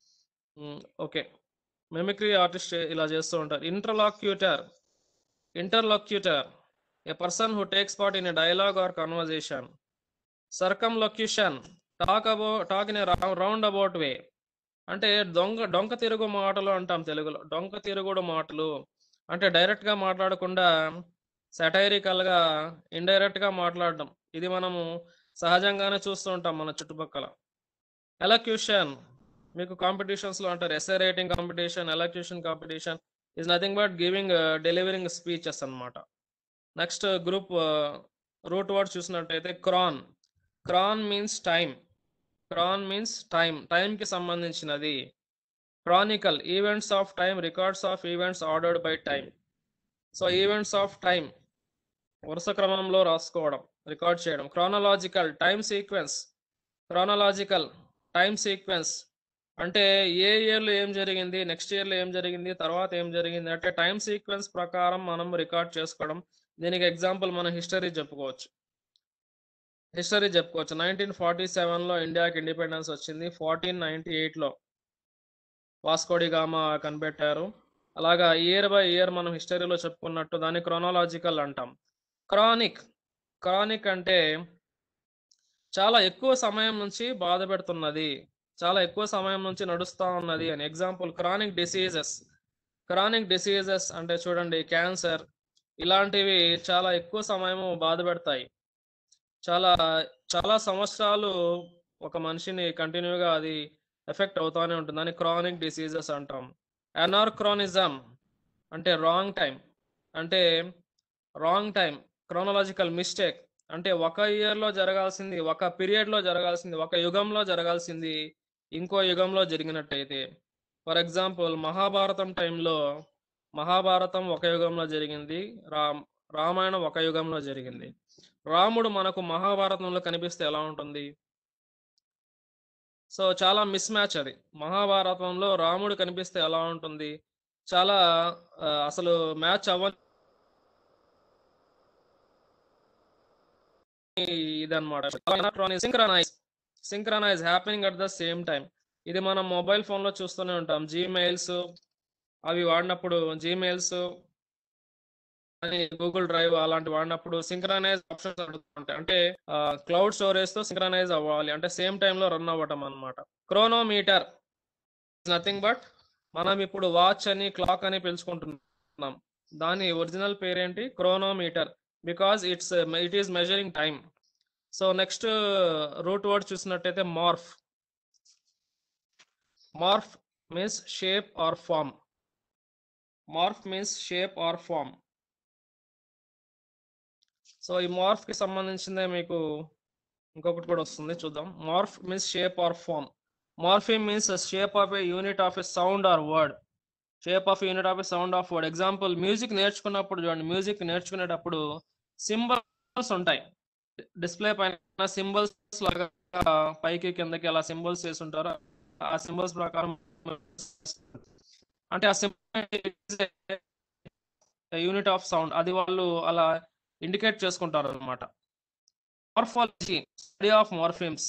ఓకే మెమిక్రీ ఆర్టిస్ట్ ఇలా చేస్తూ ఉంటారు interlocutor interlocutor a person who takes part in a dialogue or conversation circumlocution talk about talk in roundabout way అంటే దొంగ డొంక తిరుగు మాటలు అంటాం తెలుగులో డొంక తిరుగుడు మాటలు అంటే డైరెక్ట్ గా మాట్లాడకుండా satirical గా ఇండైరెక్ట్ గా మాట్లాడడం ఇది మనము సహజంగానే చూస్తూ ఉంటాం మన చుట్టుపక్కల ఎలక్యూషన్ మీకు కాంపిటీషన్స్ లో అంటారు essay writing competition elocution competition is nothing but giving delivering speeches అన్నమాట నెక్స్ట్ గ్రూప్ రూట్ వర్డ్ చూసినట్టయితే chron chron means time chron means time టైంకి సంబంధించినది chronicle events of time records of events ordered by time so events of time వరుస క్రమంలో రాసుకోవడం record చేయడం chronological time sequence chronological time sequence అంటే ఏ ఇయర్లో ఏం జరిగింది నెక్స్ట్ ఇయర్లో ఏం జరిగింది తర్వాత ఏం జరిగింది అంటే టైం సీక్వెన్స్ ప్రకారం మనం రికార్డ్ చేసుకోవడం దీనికి ఎగ్జాంపుల్ మనం హిస్టరీ చెప్పుకోవచ్చు హిస్టరీ చెప్పుకోవచ్చు నైన్టీన్ ఫార్టీ సెవెన్లో ఇండియాకి ఇండిపెండెన్స్ వచ్చింది ఫోర్టీన్ నైన్టీ ఎయిట్లో వాస్కోడి గామా కనిపెట్టారు అలాగా ఇయర్ బై ఇయర్ మనం హిస్టరీలో చెప్పుకున్నట్టు దాన్ని క్రోనాలజికల్ అంటాం క్రానిక్ క్రానిక్ అంటే చాలా ఎక్కువ సమయం నుంచి బాధ పెడుతున్నది చాలా ఎక్కువ సమయం నుంచి నడుస్తా ఉన్నది అని example chronic diseases chronic diseases అంటే చూడండి క్యాన్సర్ ఇలాంటివి చాలా ఎక్కువ సమయము బాధ పెడతాయి చాలా చాలా సంవత్సరాలు ఒక మనిషిని కంటిన్యూగా అది ఎఫెక్ట్ అవుతానే ఉంటుంది దాన్ని క్రానిక్ డిసీజెస్ అంటాం ఎనార్క్రానిజం అంటే రాంగ్ టైం అంటే రాంగ్ టైం క్రోనలాజికల్ మిస్టేక్ అంటే ఒక ఇయర్ లో జరగాల్సింది ఒక పీరియడ్ లో జరగాల్సింది ఒక యుగంలో జరగాల్సింది ఇంకో యుగంలో జరిగినట్టయితే ఫర్ ఎగ్జాంపుల్ మహాభారతం టైంలో మహాభారతం ఒక యుగంలో జరిగింది రామ్ రామాయణం ఒక యుగంలో జరిగింది రాముడు మనకు మహాభారతంలో కనిపిస్తే ఎలా ఉంటుంది సో చాలా మిస్ మ్యాచ్ అది మహాభారతంలో రాముడు కనిపిస్తే ఎలా ఉంటుంది చాలా ఆ, అసలు మ్యాచ్ అవ్వని ఇదన్నమాట synchronise synchronise happening at the same time ఇది మనం మొబైల్ ఫోన్ లో చూస్తూనే ఉంటాం జీమెయిల్స్ అవి వాడినప్పుడు జీమెయిల్స్ అని గూగుల్ డ్రైవ్ అలాంటి వాడినప్పుడు సింక్రనైజ్ ఆప్షన్స్ అడుగుతుంటాయి అంటే క్లౌడ్ స్టోరేజ్ తో సింక్రనైజ్ అవ్వాలి అంటే సేమ్ లో రన్ అవ్వటం అనమాట క్రోనోమీటర్ నథింగ్ బట్ మనం ఇప్పుడు వాచ్ అని క్లాక్ అని పిలుచుకుంటున్నాం దాని ఒరిజినల్ పేరేంటి chronometer because it's it is measuring time so next root word చూసినట్టయితే morph morph means shape or form morph means shape or form so ఈ మార్ఫ్ కి సంబంధించిందే మీకు ఇంకొకటి కూడా వస్తుంది చూద్దాం morph means shape or form morpheme means shape of a unit of a sound or word shape of unit of a sound of word example music నేర్చుకున్నప్పుడు చూడండి మ్యూజిక్ నేర్చుకునేటప్పుడు సింబల్స్ ఉంటాయి డిస్ప్లే పైన సింబల్స్ లాగా పైకి కిందకి అలా సింబల్స్ చేసి ఉంటారు ఆ సింబల్స్ ప్రకారం అంటే ఆ సింబల్ యూనిట్ ఆఫ్ సౌండ్ అది వాళ్ళు అలా ఇండికేట్ చేసుకుంటారు అనమాట మార్ఫాలజీ స్టడీ ఆఫ్ మార్ఫిమ్స్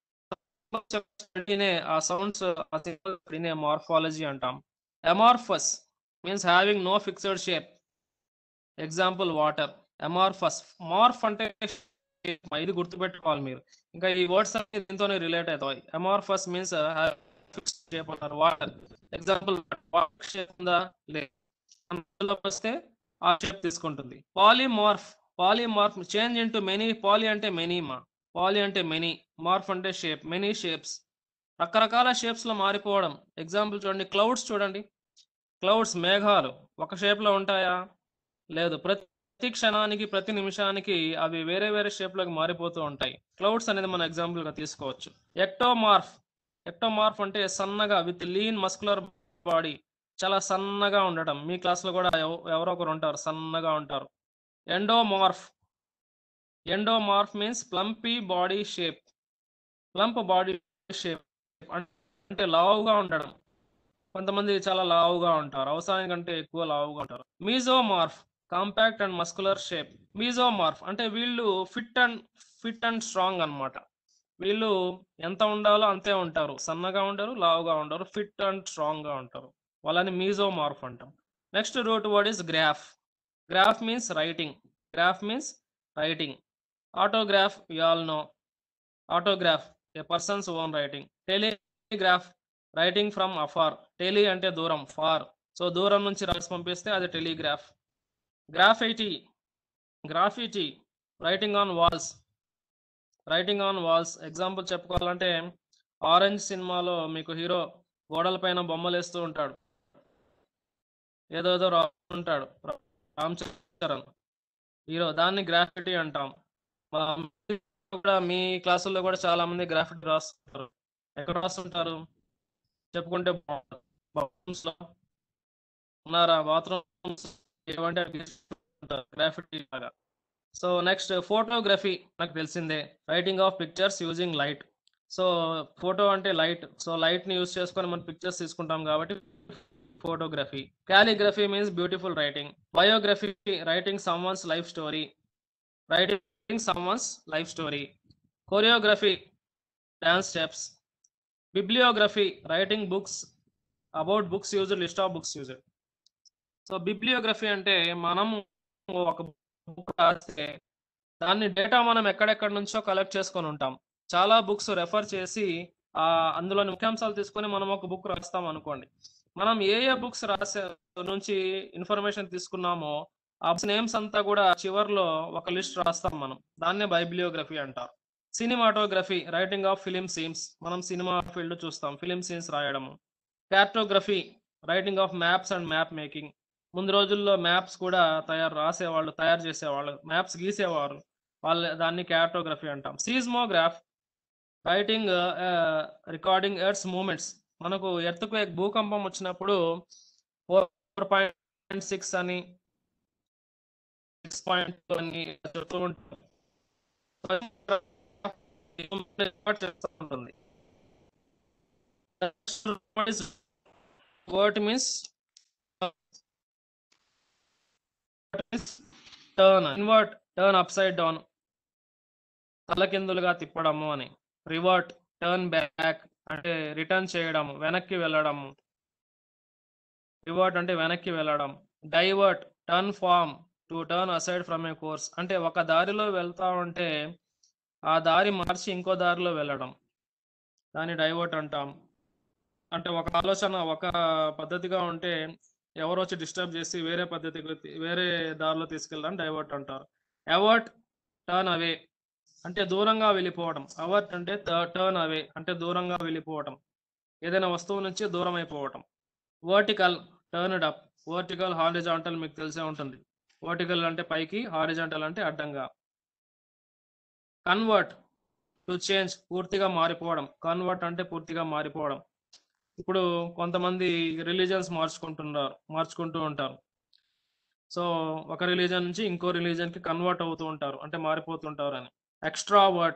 స్టడీనే ఆ సౌండ్స్ ఆ సింబల్ స్టడీనే మార్ఫాలజీ అంటాం amorphous means having no fixed shape example water amorphous morph అంటే shape. ఇది గుర్తుపెట్టుకోవాలి మీరు ఇంకా ఈ వర్డ్స్ అన్ని దీంతోనే రిలేట్ అవుతాయి అమార్ఫస్ మీన్స్ ఫిక్స్డ్ షేప్ అంటారు వాటర్ ఎగ్జాంపుల్ వాటర్ షేప్ ఉందా లేదు అందులోకి వస్తే ఆ షేప్ తీసుకుంటుంది polymorph polymorph change into many poly అంటే మెనీ మా పాలి అంటే మెనీ మార్ఫ్ అంటే షేప్ మెనీ షేప్స్ రకరకాల షేప్స్ లో మారిపోవడం ఎగ్జాంపుల్ చూడండి క్లౌడ్స్ చూడండి క్లౌడ్స్ మేఘాలు ఒక షేప్ లో ఉంటాయా లేదు ప్రతి క్షణానికి ప్రతి నిమిషానికి అవి వేరే వేరే షేప్ లోకి మారిపోతూ ఉంటాయి క్లౌడ్స్ అనేది మనం ఎగ్జాంపుల్ గా తీసుకోవచ్చు ఎక్టోమార్ఫ్ ఎక్టోమార్ఫ్ అంటే సన్నగా విత్ లీన్ మస్కులర్ బాడీ చాలా సన్నగా ఉండటం మీ క్లాస్ లో కూడా ఎవ- ఎవరో ఒకరు ఉంటారు సన్నగా ఉంటారు endomorph endomorph means plumpy body shape plump body shape అంటే లావుగా ఉండడం కొంతమంది చాలా లావుగా ఉంటారు అవసరానికంటే ఎక్కువ లావుగా ఉంటారు mesomorph compact and muscular shape mesomorph అంటే వీళ్ళు fit and fit and strong అన్నమాట వీళ్ళు ఎంత ఉండాలో అంతే ఉంటారు సన్నగా ఉండరు లావుగా ఉండరు ఫిట్ అండ్ స్ట్రాంగ్ గా ఉంటారు వాళ్ళని మీజోమార్ఫ్ అంటాం next root word is graph graph means writing graph means writing autograph you all know autograph a person's own writing telegraph writing from afar tele అంటే దూరం ఫార్ సో దూరం నుంచి రాసి పంపిస్తే అది telegraph graffiti graffiti writing on walls writing on walls example చెప్పుకోవాలంటే Orange సినిమాలో మీకు హీరో గోడల పైన బొమ్మలు వేస్తూ ఉంటాడు ఏదో ఏదో రాస్తుంటాడు రామ్ చరణ్ హీరో దాన్ని గ్రాఫిటీ అంటాం మా కూడా మీ క్లాసుల్లో కూడా చాలా మంది గ్రాఫిటీ రాస్తుంటారు ఎక్కడ రాస్తుంటారు చెప్పుకుంటే బాత్రూమ్స్ లో ఉన్నారా బాత్రూమ్స్ ఏమంటే గ్రాఫిటీ లాగా సో నెక్స్ట్ ఫోటోగ్రఫీ నాకు తెలిసిందే writing of pictures using light so photo అంటే లైట్ సో లైట్ ని యూజ్ చేసుకొని మనం పిక్చర్స్ తీసుకుంటాం కాబట్టి photography calligraphy means beautiful writing biography writing someone's life story writing someone's life story choreography dance steps bibliography writing books about books used list of books used so bibliography అంటే మనము ఒక book రాస్తే దాన్ని data మనం ఎక్కడెక్కడి నుంచో collect చేసుకొని ఉంటాం చాలా బుక్స్ రెఫర్ చేసి ఆ అందులోని ముఖ్యాంశాలు తీసుకొని మనం ఒక బుక్ రాస్తాం అనుకోండి మనం ఏ ఏ బుక్స్ రాసే నుంచి ఇన్ఫర్మేషన్ తీసుకున్నామో ఆ నేమ్స్ అంతా కూడా చివర్లో ఒక లిస్ట్ రాస్తాం మనం దాన్నే బైబిలియోగ్రఫీ అంటారు cinematography writing of film scenes మనం సినిమా ఫీల్డ్ చూస్తాం ఫిలిం సీన్స్ రాయడము cartography writing of maps and map making ముందు రోజుల్లో మ్యాప్స్ కూడా తయారు రాసేవాళ్ళు తయారు చేసేవాళ్ళు మ్యాప్స్ గీసేవారు వాళ్ళ దాన్ని కార్టోగ్రఫీ అంటాం seismograph writing recording earth's movements మనకు ఎర్త్కు భూకంపం వచ్చినప్పుడు ఫోర్ పాయింట్ సిక్స్ అని సిక్స్ పాయింట్ అని చెప్తూ ఉంటాం చేస్తూ ఉంటుంది vert means turn invert turn up side down తలకిందులుగా తిప్పడము అని రివర్ట్ టర్న్ బ్యాక్ అంటే రిటర్న్ చేయడము వెనక్కి వెళ్ళడము రివర్ట్ అంటే వెనక్కి వెళ్ళడం divert turn form to turn aside from a course అంటే ఒక దారిలో వెళ్తా ఉంటే ఆ దారి మార్చి ఇంకో దారిలో వెళ్ళడం దాన్ని డైవర్ట్ అంటాం అంటే ఒక ఆలోచన ఒక పద్ధతిగా ఉంటే ఎవరు వచ్చి డిస్టర్బ్ చేసి వేరే పద్ధతికి తీ- వేరే దారిలో తీసుకెళ్ళడం డైవర్ట్ అంటారు అవర్ట్ టర్న్ అవే అంటే దూరంగా వెళ్ళిపోవడం అవర్ట్ అంటే టర్న్ అవే అంటే దూరంగా వెళ్ళిపోవడం ఏదైనా వస్తువు నుంచి దూరం అయిపోవటం vertical turned up vertical horizontal మీకు తెలిసే ఉంటుంది వర్టికల్ అంటే పైకి హారిజాంటల్ అంటే అడ్డంగా కన్వర్ట్ టు చేంజ్ పూర్తిగా మారిపోవడం కన్వర్ట్ అంటే పూర్తిగా మారిపోవడం ఇప్పుడు కొంతమంది రిలీజన్స్ మార్చుకుంటున్నారు మార్చుకుంటూ ఉంటారు సో ఒక రిలీజన్ నుంచి ఇంకో రిలీజన్ కి కన్వర్ట్ అవుతూ ఉంటారు అంటే మారిపోతుంటారు అని extra word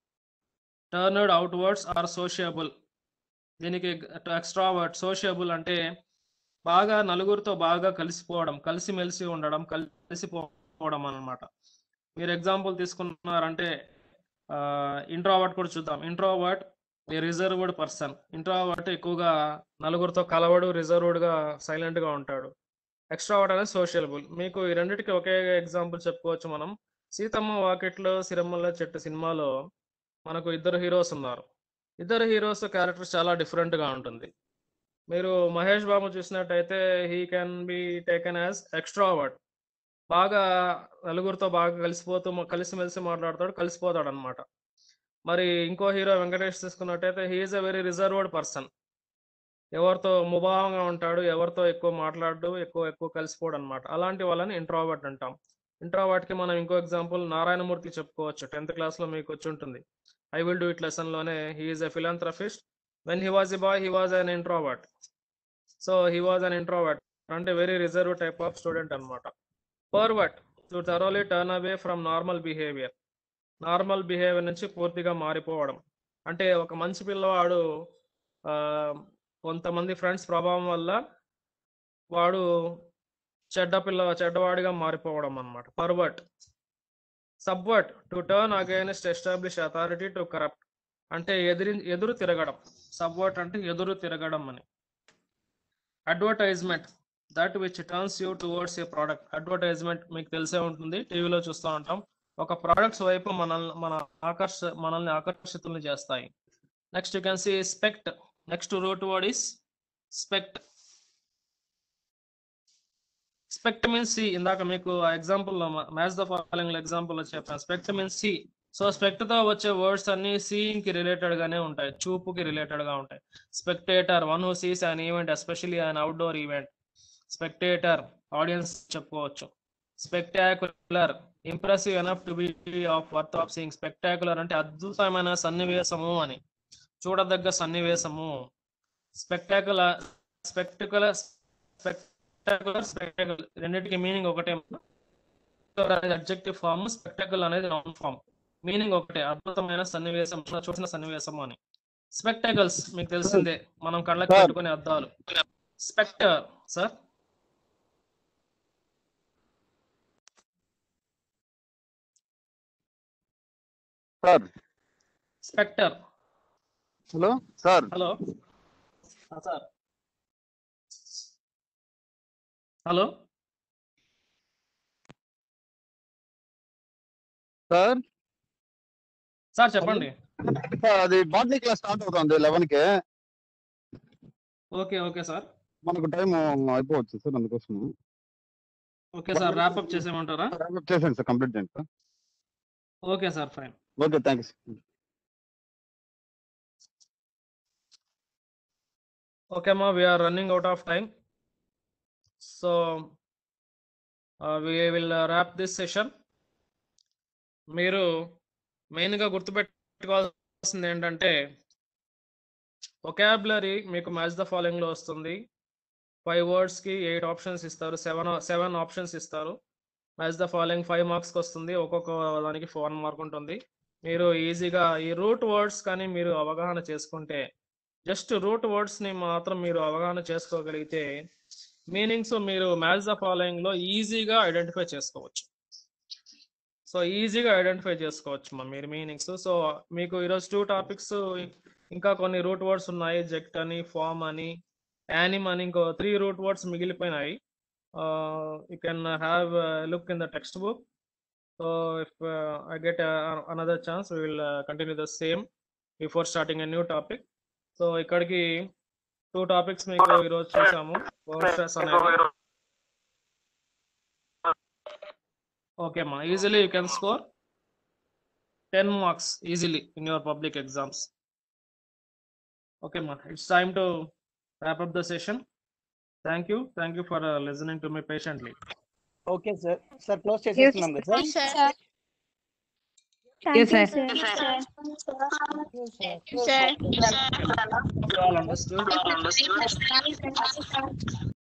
turned out words are sociable దీనికి ఎక్స్ట్రా వర్డ్ సోషియబుల్ అంటే బాగా నలుగురితో బాగా కలిసిపోవడం కలిసిమెలిసి ఉండడం కలిసిపోవడం అన్నమాట మీరు ఎగ్జాంపుల్ తీసుకున్నారంటే ఇంట్రోవర్ట్ కూడా చూద్దాం ఇంట్రోవర్ట్ రిజర్వ్డ్ పర్సన్ ఇంట్రోవర్ట్ ఎక్కువగా నలుగురితో కలవడు రిజర్వ్డ్ గా సైలెంట్ గా ఉంటాడు ఎక్స్ట్రావర్ట్ అనేది సోషియబుల్ మీకు ఈ రెండింటికి ఒకే ఎగ్జాంపుల్ చెప్పుకోవచ్చు మనం సీతమ్మ వాకిట్లో సిరమ్మల చెట్టు సినిమాలో మనకు ఇద్దరు హీరోస్ ఉన్నారు ఇద్దరు హీరోస్ క్యారెక్టర్స్ చాలా డిఫరెంట్ గా ఉంటుంది మీరు మహేష్ బాబు చూసినట్టయితే he can be taken as extrovert బాగా నలుగురితో బాగా కలిసిపోతూ కలిసిమెలిసి మాట్లాడతాడు కలిసిపోతాడు అనమాట మరి ఇంకో హీరో వెంకటేష్ తీసుకున్నట్టయితే he is a very reserved person ఎవరితో ముభావంగా ఉంటాడు ఎవరితో ఎక్కువ మాట్లాడు ఎక్కువ ఎక్కువ కలిసిపోడు అనమాట అలాంటి వాళ్ళని ఇంట్రావర్ట్ అంటాం ఇంట్రావర్ట్ కి మనం ఇంకో ఎగ్జాంపుల్ నారాయణమూర్తి చెప్పుకోవచ్చు టెన్త్ క్లాస్ లో మీకు వచ్చి ఉంటుంది I will do it lesson లోనే he is a philanthropist when he was a boy he was an introvert so he was an introvert అంటే very reserve type of student అనమాట forward to thoroughly turn away from normal behaviour normal behaviour నుంచి పూర్తిగా మారిపోవడం అంటే ఒక మంచి పిల్లవాడు ఆ, కొంతమంది ఫ్రెండ్స్ ప్రభావం వల్ల వాడు చెడ్డ పిల్ల చెడ్డవాడిగా మారిపోవడం అనమాట forward subvert to turn against establish authority to corrupt అంటే ఎదిరి ఎదురు తిరగడం సబ్వర్ట్ అంటే ఎదురు తిరగడం అని advertisement that which turns you towards a product advertisement మీకు తెలిసే ఉంటుంది టీవీలో చూస్తూ ఉంటాం ఒక ప్రోడక్ట్స్ వైపు మనల్ని మన ఆకర్ష మనల్ని ఆకర్షితుల్ని చేస్తాయి next you can see spect next root word is spect spect means see ఇందాక మీకు ఆ ఎగ్జాంపుల్ లో మ్యాచ్ ద ఫాలోయింగ్ ఎగ్జాంపుల్ లో చెప్పాను spect means see so spect తో వచ్చే వర్డ్స్ అన్ని సీయింగ్ కి రిలేటెడ్ గానే ఉంటాయి చూపుకి రిలేటెడ్ గా ఉంటాయి spectator one who sees an event especially an outdoor event spectator audience చెప్పుకోవచ్చు spectacular impressive enough to be of worth of seeing spectacular అంటే అద్భుతమైన సన్నివేశము అని చూడదగ్గ సన్నివేశము స్పెక్టాకులర్ స్పెక్టికులర్ స్పెక్టాకులర్ స్పెక్టాకులర్ రెండింటికి మీనింగ్ ఒకటే అనేది అబ్జెక్టివ్ ఫామ్ స్పెక్టాకుల్ అనేది నౌన్ ఫామ్ మీనింగ్ ఒకటే అద్భుతమైన సన్నివేశం మనం చూసిన సన్నివేశం అని స్పెక్టాకల్స్ మీకు తెలిసిందే మనం కళ్ళకి Sir. పెట్టుకునే అద్దాలు spectre sir sir spectre hello sir hello sir hello sir sir చెప్పండి సార్ అది బాటనీ క్లాస్ స్టార్ట్ అవుతుంది లెవెన్ కి ఓకే ఓకే సార్ మనకు టైం అయిపోవచ్చు సార్ అందుకోసం ఓకే సార్ ర్యాప్ అప్ చేసేయమంటారా ర్యాప్ చేసేయండి సార్ కంప్లీట్ చేయండి sir okay sir fine okay thank you Okay, ma, we are running out of time. So, uh, we will uh, wrap this session. మీరు మెయిన్గా గుర్తుపెట్టుకోవాల్సింది ఏంటంటే vocabulary మీకు match the ఫాలోయింగ్లో వస్తుంది ఫైవ్ వర్డ్స్కి ఎయిట్ ఆప్షన్స్ ఇస్తారు సెవెన్ సెవెన్ ఆప్షన్స్ ఇస్తారు మ్యాచ్ ద ఫాలోయింగ్ ఫైవ్ మార్క్స్కి వస్తుంది ఒక్కొక్క దానికి ఫోర్ మార్క్ ఉంటుంది మీరు ఈజీగా ఈ రూట్ వర్డ్స్ కానీ మీరు అవగాహన చేసుకుంటే జస్ట్ రూట్ వర్డ్స్ ని మాత్రం మీరు అవగాహన చేసుకోగలిగితే మీనింగ్స్ మీరు మ్యాచ్ ద ఫాలోయింగ్ లో ఈజీగా ఐడెంటిఫై చేసుకోవచ్చు సో ఈజీగా ఐడెంటిఫై చేసుకోవచ్చు మా మీరు మీనింగ్స్ సో మీకు ఈరోజు టూ టాపిక్స్ ఇంకా కొన్ని రూట్ వర్డ్స్ ఉన్నాయి జెక్ట్ అని ఫామ్ అని యానిమ్ అని ఇంకో త్రీ రూట్ వర్డ్స్ మిగిలిపోయినాయి you can have look in the text book so if I get another chance we will continue the same before starting a new topic so ఇక్కడికి two topics మీకు ఈరోజు చూసాము over stress అనేది okay అమ్మా easily you can score ten marks easily in your public exams okay అమ్మా it's time to wrap up the session. Thank you. Thank you for uh, listening to me patiently. Okay sir sir close చేసేస్తున్నాం కదా sir Yes, sir. You all understood?